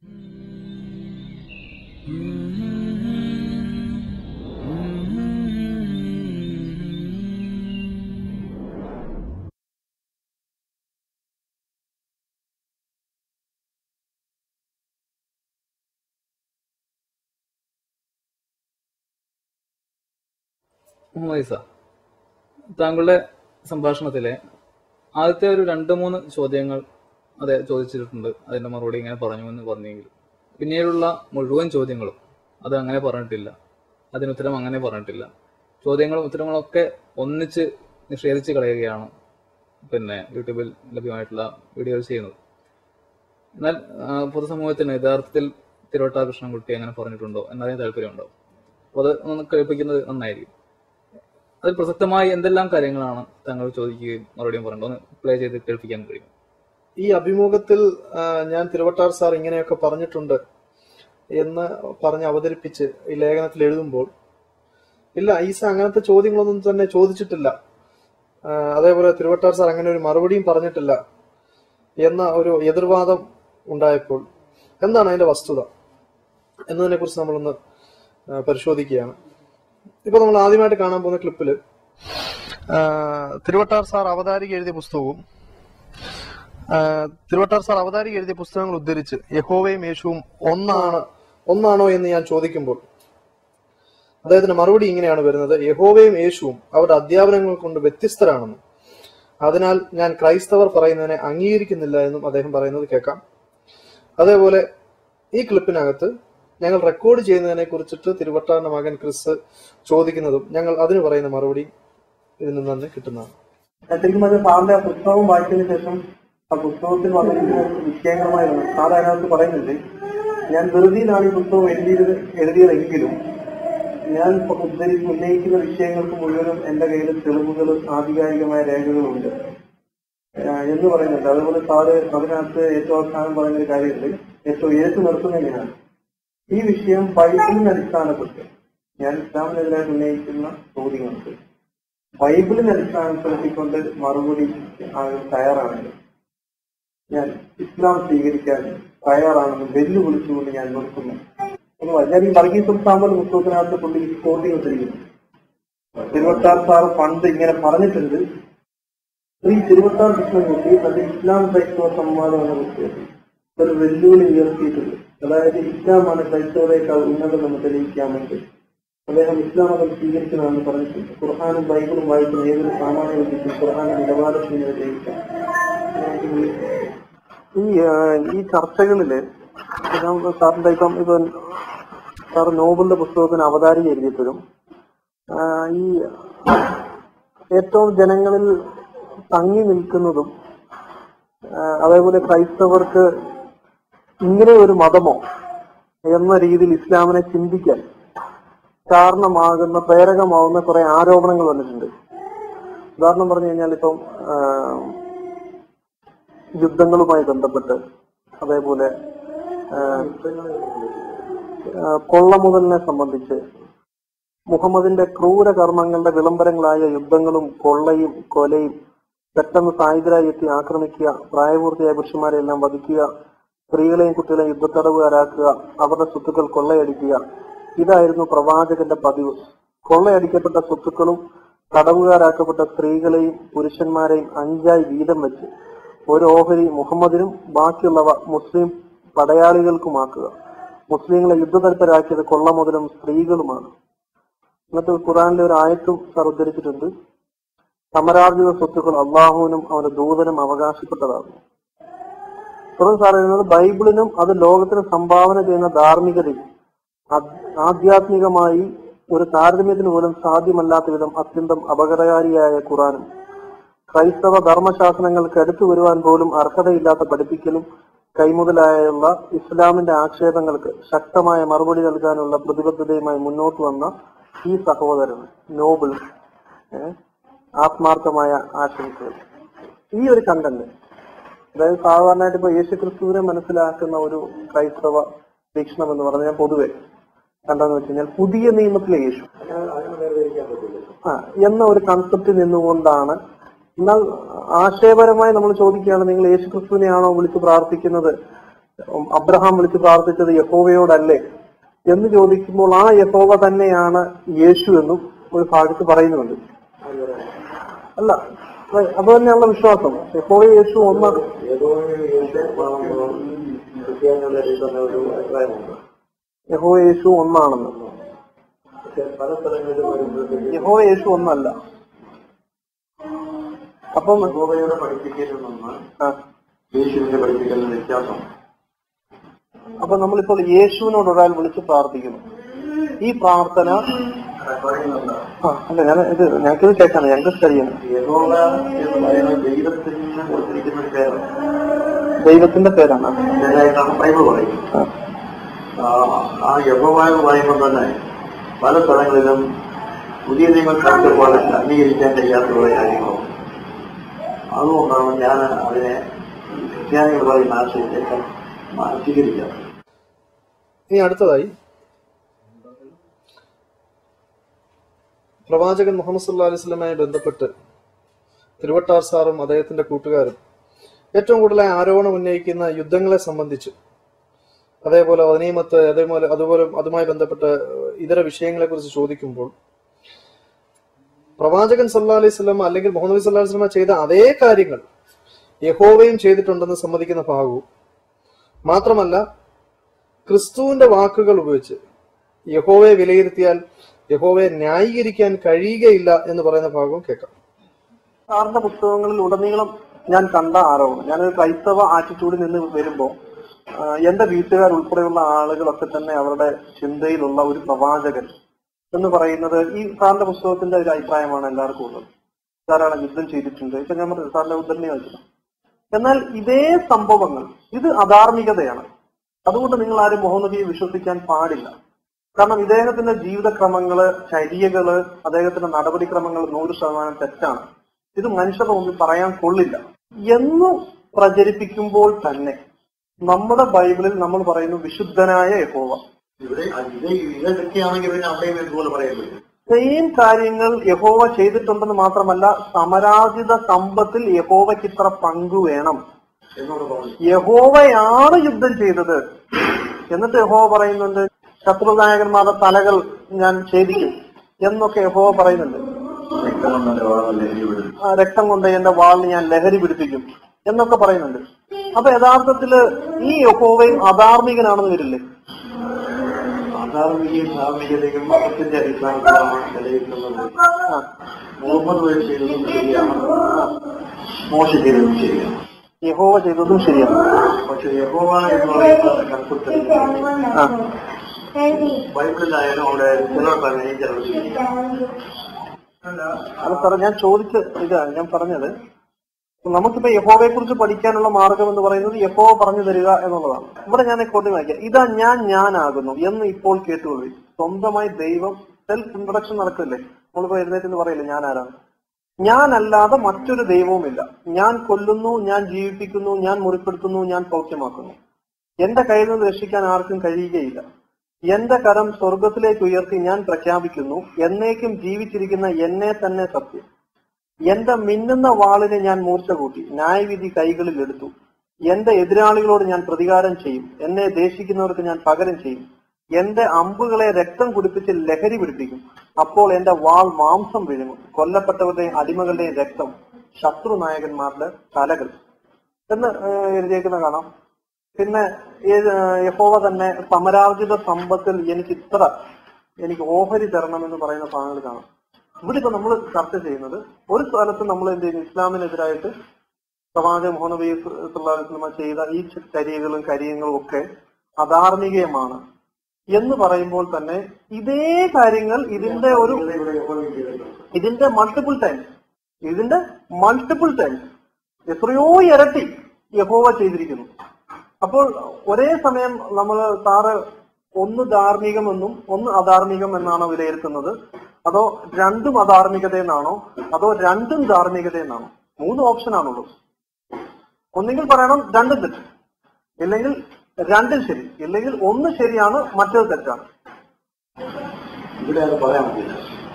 മൈസ താങ്കളുടെ സംഭാഷണത്തിലെ ആദ്യത്തെ ഒരു രണ്ട് മൂന്ന് ചോദ്യങ്ങൾ അതെ ചോദിച്ചിട്ടുണ്ട് അതിന്റെ മറുപടി ഇങ്ങനെ പറഞ്ഞു എന്ന് പറഞ്ഞെങ്കിൽ പിന്നീടുള്ള മുഴുവൻ ചോദ്യങ്ങളും അത് അങ്ങനെ പറഞ്ഞിട്ടില്ല അതിനുത്തരം അങ്ങനെ പറഞ്ഞിട്ടില്ല ചോദ്യങ്ങളും ഉത്തരങ്ങളും ഒക്കെ ഒന്നിച്ച് നിഷേധിച്ച് കളയുകയാണ് പിന്നെ യൂട്യൂബിൽ ലഭ്യമായിട്ടുള്ള വീഡിയോകൾ ചെയ്യുന്നത് എന്നാൽ ആ, പൊതുസമൂഹത്തിന് യഥാർത്ഥത്തിൽ തിരുവട്ടാ കൃഷ്ണൻകുട്ടി അങ്ങനെ പറഞ്ഞിട്ടുണ്ടോ എന്നറിയാൻ താല്പര്യമുണ്ടോ അപ്പോൾ അത് ഒന്ന് കേൾപ്പിക്കുന്നത് നന്നായിരിക്കും അതിൽ പ്രസക്തമായി എന്തെല്ലാം കാര്യങ്ങളാണ് താങ്കൾ ചോദിക്കുകയും മറുപടിയും പറഞ്ഞത് ഒന്ന് പ്ലേ ചെയ്ത് കേൾപ്പിക്കാൻ കഴിയും ഈ അഭിമുഖത്തിൽ ആ, ഞാൻ തിരുവട്ടാർ സാർ ഇങ്ങനെയൊക്കെ പറഞ്ഞിട്ടുണ്ട് എന്ന് പറഞ്ഞ് അവതരിപ്പിച്ച് ഈ ലേഖനത്തിൽ എഴുതുമ്പോൾ ഇല്ല ഈസ അങ്ങനത്തെ ചോദ്യങ്ങളൊന്നും തന്നെ ചോദിച്ചിട്ടില്ല ആ, അതേപോലെ തിരുവട്ടാർ സാർ അങ്ങനെ ഒരു മറുപടിയും പറഞ്ഞിട്ടില്ല എന്ന ഒരു എതിർവാദം ഉണ്ടായപ്പോൾ എന്താണ് അതിന്റെ വസ്തുത എന്നതിനെ കുറിച്ച് നമ്മളൊന്ന് ആ, പരിശോധിക്കുകയാണ് ഇപ്പൊ നമ്മൾ ആദ്യമായിട്ട് കാണാൻ പോകുന്ന ക്ലിപ്പില് ആ, തിരുവട്ടാർ സാർ അവതാരിക എഴുതിയ പുസ്തകവും ആ, തിരുവട്ടാർ സാർ അവതാരിക എഴുതിയ പുസ്തകങ്ങൾ ഉദ്ധരിച്ച് യഹോവയും യേശുവും ഒന്നാണ് ഒന്നാണോ എന്ന് ഞാൻ ചോദിക്കുമ്പോൾ അദ്ദേഹത്തിന്റെ മറുപടി ഇങ്ങനെയാണ് വരുന്നത് യഹോവയും യേശുവും അവരുടെ അധ്യാപനങ്ങൾ കൊണ്ട് വ്യത്യസ്തരാണെന്നും അതിനാൽ ഞാൻ ക്രൈസ്തവർ പറയുന്നതിനെ അംഗീകരിക്കുന്നില്ല എന്നും അദ്ദേഹം പറയുന്നത് കേൾക്കാം അതേപോലെ ഈ ക്ലിപ്പിനകത്ത് ഞങ്ങൾ റെക്കോർഡ് ചെയ്യുന്നതിനെ കുറിച്ചിട്ട് തിരുവട്ടാറിന്റെ മകൻ ക്രിസ് ചോദിക്കുന്നതും ഞങ്ങൾ അതിന് പറയുന്ന മറുപടി ഇതിൽ നിന്ന് തന്നെ കിട്ടുന്നതാണ് ശരിക്കും പറഞ്ഞാൽ സാറിന്റെ ആ പുസ്തകം വായിച്ചതിന് ശേഷം ആ പുസ്തകത്തിൽ വന്നിരിക്കുന്ന വിഷയങ്ങളുമായിരുന്നു സാർ അതിനകത്ത് പറയുന്നുണ്ട് ഞാൻ ധൃതിയിലാണ് ഈ പുസ്തകം എഴുതിയത് എഴുതിയതെങ്കിലും ഞാൻ ഇപ്പൊ ഉദ്ധരിച്ച് ഉന്നയിക്കുന്ന വിഷയങ്ങൾക്ക് മുഴുവനും എന്റെ കയ്യിൽ തെളിവുകളും ആധികാരികമായ രേഖകളുണ്ട് ആഹ് എന്ന് പറയുന്നുണ്ട് അതുപോലെ സാറ് അതിനകത്ത് ഏറ്റവും അവസാനം പറയുന്ന ഒരു കാര്യമുണ്ട് ഏറ്റവും ഏറ്റു നിർത്തുന്നതിനാണ് ഈ വിഷയം ബൈബിളിനെ അടിസ്ഥാനപ്പെട്ട് ഞാൻ ഇസ്ലാമിനെതിരായിട്ട് ഉന്നയിക്കുന്ന ചോദ്യങ്ങൾക്ക് ബൈബിളിനെ അടിസ്ഥാനപ്പെടുത്തിക്കൊണ്ട് മറുപടി ആകാൻ തയ്യാറാണെങ്കിൽ ഞാൻ ഇസ്ലാം സ്വീകരിക്കാൻ തയ്യാറാണെന്ന് വെല്ലുവിളിച്ചുകൊണ്ട് ഞാൻ നിർത്തുന്നു എന്ന് പറഞ്ഞാൽ ഞാൻ ഈ വർഗീസ് സാമ്പൽ പുസ്തകത്തിനകത്ത് പുള്ളി കോട്ടി വെച്ചിരിക്കുന്നു തിരുവട്ടാർ സാർ പണ്ട് ഇങ്ങനെ പറഞ്ഞിട്ടുണ്ട് ശ്രീ തിരുവട്ടാർ കൃഷ്ണൻകുട്ടി തന്റെ ഇസ്ലാം ക്രൈസ്തവ സംവാദം എന്ന പുസ്തകത്തിൽ ഒരു വെല്ലുവിളി ഉയർത്തിയിട്ടുണ്ട് അതായത് ഇസ്ലാമാണ് ക്രൈസ്തവരെക്കാൾ ഉന്നതം എന്ന് തെളിയിക്കാമെങ്കിൽ അദ്ദേഹം ഇസ്ലാം മതം സ്വീകരിക്കണമെന്ന് പറഞ്ഞിട്ടുണ്ട് ഖുർഹാനും ബൈബിളും വായിക്കുന്ന ഏതൊരു സാമാന്യ വ്യക്തിക്കും ഖുർഹാന്റെ നിലവാരത്തിന് തെളിയിക്കാം ഈ ആ, ഈ ചർച്ചകളില് ഇപ്പം സാറിന്റെ ഇപ്പം ഇപ്പൊ സാർ നോബലിന്റെ പുസ്തകത്തിന് അവതാരിക എഴുതിയപ്പോഴും ആ, ഈ ഏറ്റവും ജനങ്ങളിൽ തങ്ങി നിൽക്കുന്നതും ആ, അതേപോലെ ക്രൈസ്തവർക്ക് ഇങ്ങനെ ഒരു മതമോ എന്ന രീതിയിൽ ഇസ്ലാമിനെ ചിന്തിക്കാൻ കാരണമാകുന്ന പ്രേരകമാവുന്ന കുറെ ആരോപണങ്ങൾ വന്നിട്ടുണ്ട് ഉദാഹരണം പറഞ്ഞു കഴിഞ്ഞാൽ ഇപ്പം ആ, യുദ്ധങ്ങളുമായി ബന്ധപ്പെട്ട് അതേപോലെ ആ, ആ, കൊള്ളമുതലിനെ സംബന്ധിച്ച് മുഹമ്മദിന്റെ ക്രൂര കർമ്മങ്ങളുടെ വിളംബരങ്ങളായ യുദ്ധങ്ങളും കൊള്ളയും കൊലയും പെട്ടെന്ന് സായുധരായി എത്തി ആക്രമിക്കുക പ്രായപൂർത്തിയായ പുരുഷന്മാരെ എല്ലാം വധിക്കുക സ്ത്രീകളെയും കുട്ടികളെയും യുദ്ധത്തടവുകാരാക്കുക അവരുടെ സ്വത്തുക്കൾ കൊള്ളയടിക്കുക ഇതായിരുന്നു പ്രവാചകന്റെ പതിവ് കൊള്ളയടിക്കപ്പെട്ട സ്വത്തുക്കളും തടവുകാരാക്കപ്പെട്ട സ്ത്രീകളെയും പുരുഷന്മാരെയും അഞ്ചായി വീതം വെച്ച് ഒരു ഓഹരി മുഹമ്മദിനും ബാക്കിയുള്ളവ മുസ്ലിം പടയാളികൾക്കുമാക്കുക മുസ്ലിങ്ങളെ യുദ്ധതൽപരാക്കിയത് കൊള്ള മുതലും സ്ത്രീകളുമാണ് എന്നിട്ട് ഖുറാനിലെ ഒരു ആയത്തും സാർ ഉദ്ധരിച്ചിട്ടുണ്ട് സമരാർജിത സ്വത്തുക്കൾ അള്ളാഹുവിനും അവന്റെ ദൂതനും അവകാശപ്പെട്ടതാകുന്നു തുടർന്ന് സാർ എഴുതുന്നത് ബൈബിളിനും അത് ലോകത്തിന് സംഭാവന ചെയ്യുന്ന ധാർമ്മികതയും അത് ആധ്യാത്മികമായി ഒരു താരതമ്യത്തിന് പോലും സാധ്യമല്ലാത്ത വിധം അത്യന്തം അപകടകാരിയായ ഖുറാനും ക്രൈസ്തവ ധർമ്മശാസ്ത്രങ്ങൾക്ക് അടുത്തു വരുവാൻ പോലും അർഹതയില്ലാത്ത പഠിപ്പിക്കലും കൈമുതലായുള്ള ഇസ്ലാമിന്റെ ആക്ഷേപങ്ങൾക്ക് ശക്തമായ മറുപടി നൽകാനുള്ള പ്രതിബദ്ധതയുമായി മുന്നോട്ട് വന്ന ഈ സഹോദരൻ നോബിൾ ഏഹ്, ആത്മാർത്ഥമായ ആശംസകൾ ഈ ഒരു കണ്ടന്റ് അതായത് സാധാരണയായിട്ട് ഇപ്പൊ യേശുക്രിസ്തുവിനെ മനസ്സിലാക്കുന്ന ഒരു ക്രൈസ്തവ വീക്ഷണം എന്ന് പറഞ്ഞാൽ പൊതുവെ കണ്ടെന്ന് വെച്ച് കഴിഞ്ഞാൽ പുതിയ നിയമത്തിലെ യേശു ആ എന്ന ഒരു കൺസെപ്റ്റ് നിന്നുകൊണ്ടാണ് എന്നാൽ ആശയപരമായി നമ്മൾ ചോദിക്കുകയാണ് നിങ്ങൾ യേശുക്രിസ്തുവിനെയാണോ വിളിച്ച് പ്രാർത്ഥിക്കുന്നത് ഉം, അബ്രഹാം വിളിച്ച് പ്രാർത്ഥിച്ചത് യഹോവയോടല്ലേ എന്ന് ചോദിക്കുമ്പോൾ ആ യഹോവ തന്നെയാണ് യേശു എന്നും ഒരു ഭാഗത്ത് പറയുന്നുണ്ട് അല്ല അത് അത് തന്നെയുള്ള വിശ്വാസം യഹോവ യേശു ഒന്നാണ് യഹോവ യേശു ഒന്നാണെന്ന് പല സ്ഥലങ്ങളിലും വരുമ്പോഴത്തേക്ക് യഹോവ യേശു ഒന്നല്ല അപ്പം യഹോവയുടെ പഠിപ്പിക്കലിൽ നിന്ന് ആ, യേശുവിന്റെ പഠിപ്പിക്കലിന് വ്യത്യാസം അപ്പൊ നമ്മളിപ്പോൾ യേശുവിനോട് ഒരാൾ വിളിച്ച് പ്രാർത്ഥിക്കുന്നു ഈ പ്രാർത്ഥന പറയുന്നുണ്ട് ആ അല്ല ഞാൻ ഇത് ഞങ്ങൾക്കിത് കേൾക്കാണ് ഞങ്ങൾക്ക് കഴിയണം യഹോവ എന്ന് പറയുന്നത് ദൈവത്തിന് കൊടുത്തിരിക്കുന്ന ഒരു പേര് ദൈവത്തിന്റെ പേരാണ് പേരായിട്ടാണ് ബൈബിൾ പറയുന്നത് ആ. ആ, ആ യഹോവ എന്ന് പറയുമ്പോൾ തന്നെ പല സ്ഥലങ്ങളിലും പുതിയ നിയമക്കാർക്ക് പോലെ അംഗീകരിക്കാൻ കഴിയാത്ത കുറെ കാര്യങ്ങളും അതുകൊണ്ടാണ് ഞാൻ അതിനെ ക്രിസ്ത്യാനികൾ പറയുന്ന ആശയത്തേക്ക് സ്വീകരിക്കാറ് ഇനി അടുത്തതായി പ്രവാചകൻ മുഹമ്മദ് സല്ലാ അലൈഹി സ്വലമായി ബന്ധപ്പെട്ട് തിരുവട്ടാർ സാറും അദ്ദേഹത്തിന്റെ കൂട്ടുകാരും ഏറ്റവും കൂടുതലായി ആരോപണം ഉന്നയിക്കുന്ന യുദ്ധങ്ങളെ സംബന്ധിച്ച് അതേപോലെ വനീമത്ത് അതേപോലെ അതുപോലെ അതുമായി ബന്ധപ്പെട്ട ഇതര വിഷയങ്ങളെ കുറിച്ച് ചോദിക്കുമ്പോൾ പ്രവാചകൻ സല്ലാ അലൈഹി സ്വലം അല്ലെങ്കിൽ മുഹമ്മദ് സല്ലാ അലൈഹി സ്വലമ ചെയ്ത അതേ കാര്യങ്ങൾ യഹോവയും ചെയ്തിട്ടുണ്ടെന്ന് സമ്മതിക്കുന്ന ഭാഗവും മാത്രമല്ല ക്രിസ്തുവിന്റെ വാക്കുകൾ ഉപയോഗിച്ച് യഹോവയെ വിലയിരുത്തിയാൽ യഹോവയെ ന്യായീകരിക്കാൻ കഴിയുകയില്ല എന്ന് പറയുന്ന ഭാഗവും കേൾക്കാം സാറിന്റെ പുസ്തകങ്ങളിൽ ഉടനീളം ഞാൻ കണ്ട ആരോപണം ഞാനൊരു ക്രൈസ്തവ ആറ്റിറ്റ്യൂഡിൽ നിന്ന് വരുമ്പോൾ എന്റെ വീട്ടുകാർ ഉൾപ്പെടെയുള്ള ആളുകളൊക്കെ തന്നെ അവരുടെ ചിന്തയിലുള്ള ഒരു പ്രവാചകൻ എന്ന് പറയുന്നത് ഈ സാറിന്റെ പുസ്തകത്തിന്റെ ഒരു അഭിപ്രായമാണ് എല്ലാവർക്കും ഉള്ളത് ധാരാളം യുദ്ധം ചെയ്തിട്ടുണ്ട് ഇപ്പൊ ഞാൻ പറഞ്ഞു സാറിന്റെ ഉദ്ധരണി വെച്ചിട്ടുണ്ട് എന്നാൽ ഇതേ സംഭവങ്ങൾ ഇത് അധാർമികതയാണ് അതുകൊണ്ട് നിങ്ങൾ ആരും മുഹമ്മദിയെ വിശ്വസിക്കാൻ പാടില്ല കാരണം ഇദ്ദേഹത്തിന്റെ ജീവിതക്രമങ്ങള് ചര്യകള് അദ്ദേഹത്തിന്റെ നടപടിക്രമങ്ങൾ നൂറ് ശതമാനം തെറ്റാണ് ഇത് മനുഷ്യരുടെ മുമ്പിൽ പറയാൻ കൊള്ളില്ല എന്ന് പ്രചരിപ്പിക്കുമ്പോൾ തന്നെ നമ്മുടെ ബൈബിളിൽ നമ്മൾ പറയുന്നു വിശുദ്ധനായ യഹോവ ഇവിടെ ഇത് ഇതൊക്കെയാണെങ്കിൽ പിന്നെ അവിടെയും ഇതുപോലെ പറയാൻ പറ്റും സെയിം കാര്യങ്ങൾ യഹോവ ചെയ്തിട്ടുണ്ടെന്ന് മാത്രമല്ല സമരാജിത സമ്പത്തിൽ യഹോവയ്ക്ക് ഇത്ര പങ്കു വേണം എന്നോട് പറഞ്ഞു യഹോവയാണ് യുദ്ധം ചെയ്തത് എന്നിട്ട് യഹോവ പറയുന്നുണ്ട് ശത്രുനായകന്മാരുടെ തലകൾ ഞാൻ ഛേദിക്കും എന്നൊക്കെ യഹോവ പറയുന്നുണ്ട് വ്യക്തമെന്നെ ലഹരി വിടും ആ രക്തം കൊണ്ട് എന്റെ വാളിന് ഞാൻ ലഹരി പിടിപ്പിക്കും എന്നൊക്കെ പറയുന്നുണ്ട് അപ്പൊ യഥാർത്ഥത്തില് ഈ യഹോവയും അധാർമികനാണെന്ന് വരില്ലേ അധാർമികയും ധാർമ്മികതയും മതത്തിന്റെ അടിസ്ഥാനത്തിലാണ് വിലയിരുത്തുന്നത് ആ. മുഹമ്മദ് വഴി ചെയ്തതും ശരിയാണ് മോശ ചെയ്തതും ശരിയാണ് യഹോവ ചെയ്തതും ശരിയാണ് പക്ഷെ യഹോവ എന്ന് പറയുന്ന കൺസെപ്റ്റ് ആ ബൈബിളിലായാലും അവിടെ ചിലർ തന്നെ ചിലർ ശരിയാണ് അല്ല സാറേ ഞാൻ ചോദിച്ച ഇതാണ് ഞാൻ പറഞ്ഞത് നമുക്കിപ്പോ യഹോവയെ കുറിച്ച് പഠിക്കാനുള്ള മാർഗം എന്ന് പറയുന്നത് യഹോവ പറഞ്ഞു തരിക എന്നുള്ളതാണ് ഇവിടെ ഞാൻ കോട്ടി വായിക്കാം ഇതാ ഞാൻ ഞാനാകുന്നു എന്ന് ഇപ്പോൾ കേട്ടുകൊള്ളു സ്വന്തമായി ദൈവം സെൽഫ് ഇൻട്രൊഡക്ഷൻ നടക്കില്ലേ നമ്മളിപ്പോ എഴുന്നേറ്റ് എന്ന് പറയില്ലേ ഞാൻ ആരാണ് ഞാനല്ലാതെ മറ്റൊരു ദൈവവുമില്ല ഞാൻ കൊല്ലുന്നു ഞാൻ ജീവിപ്പിക്കുന്നു ഞാൻ മുറിപ്പെടുത്തുന്നു ഞാൻ സൗഖ്യമാക്കുന്നു എന്റെ കയ്യിൽ നിന്ന് രക്ഷിക്കാൻ ആർക്കും കഴിയുകയില്ല എന്റെ കരം സ്വർഗത്തിലേക്ക് ഉയർത്തി ഞാൻ പ്രഖ്യാപിക്കുന്നു എന്നേക്കും ജീവിച്ചിരിക്കുന്ന എന്നെ തന്നെ സത്യം എന്റെ മിന്നുന്ന വാളിനെ ഞാൻ മൂർച്ച കൂട്ടി ന്യായവിധി കൈകളിൽ എടുത്തു എന്റെ എതിരാളികളോട് ഞാൻ പ്രതികാരം ചെയ്യും എന്നെ ദേശിക്കുന്നവർക്ക് ഞാൻ പകരം ചെയ്യും എന്റെ അമ്പുകളെ രക്തം കുടിപ്പിച്ച് ലഹരി പിടിപ്പിക്കും അപ്പോൾ എന്റെ വാൾ മാംസം വിഴുങ്ങും കൊല്ലപ്പെട്ടവരുടെയും അടിമകളുടെയും രക്തം ശത്രു നായകന്മാരുടെ തലകൾ എന്ന് ഏഹ്, എഴുതിയേക്കുന്ന കാണാം പിന്നെ ഏത്, ഏഹ്, യഹോവ തന്നെ സമരാർജിത സമ്പത്തിൽ എനിക്ക് ഇത്ര എനിക്ക് ഓഹരി തരണം എന്ന് പറയുന്ന ഭാഗങ്ങൾ കാണാം ഇവിടെ ഇപ്പൊ നമ്മൾ ചർച്ച ചെയ്യുന്നത് ഒരു സ്ഥലത്ത് നമ്മൾ എന്ത് ചെയ്യുന്നു ഇസ്ലാമിനെതിരായിട്ട് പ്രവാചക മുഹമ്മദ് സുല്ലാസ്ലമ ചെയ്ത ഈ ചര്യകളും കാര്യങ്ങളും ഒക്കെ അധാർമികമാണ് എന്ന് പറയുമ്പോൾ തന്നെ ഇതേ കാര്യങ്ങൾ ഇതിന്റെ ഒരു ഇതിന്റെ മൾട്ടിപ്പിൾ ടൈംസ് ഇതിന്റെ മൾട്ടിപ്പിൾ ടൈംസ് എത്രയോ ഇരട്ടി യഹോവ ചെയ്തിരിക്കുന്നു അപ്പോൾ ഒരേ സമയം നമ്മൾ സാറ് ഒന്ന് ധാർമ്മികമെന്നും ഒന്ന് അധാർമികം എന്നാണോ വിലയിരുത്തുന്നത് അതോ രണ്ടും അധാർമികതയെന്നാണോ അതോ രണ്ടും ധാർമ്മികതയെന്നാണോ മൂന്ന് ഓപ്ഷൻ ആണുള്ളത് ഒന്നെങ്കിൽ പറയണം രണ്ടും തെറ്റ് ഇല്ലെങ്കിൽ രണ്ടും ശരി ഇല്ലെങ്കിൽ ഒന്ന് ശരിയാണ് മറ്റേത് തെറ്റാണ് ഇവിടെ അത് പറയാൻ പറ്റില്ല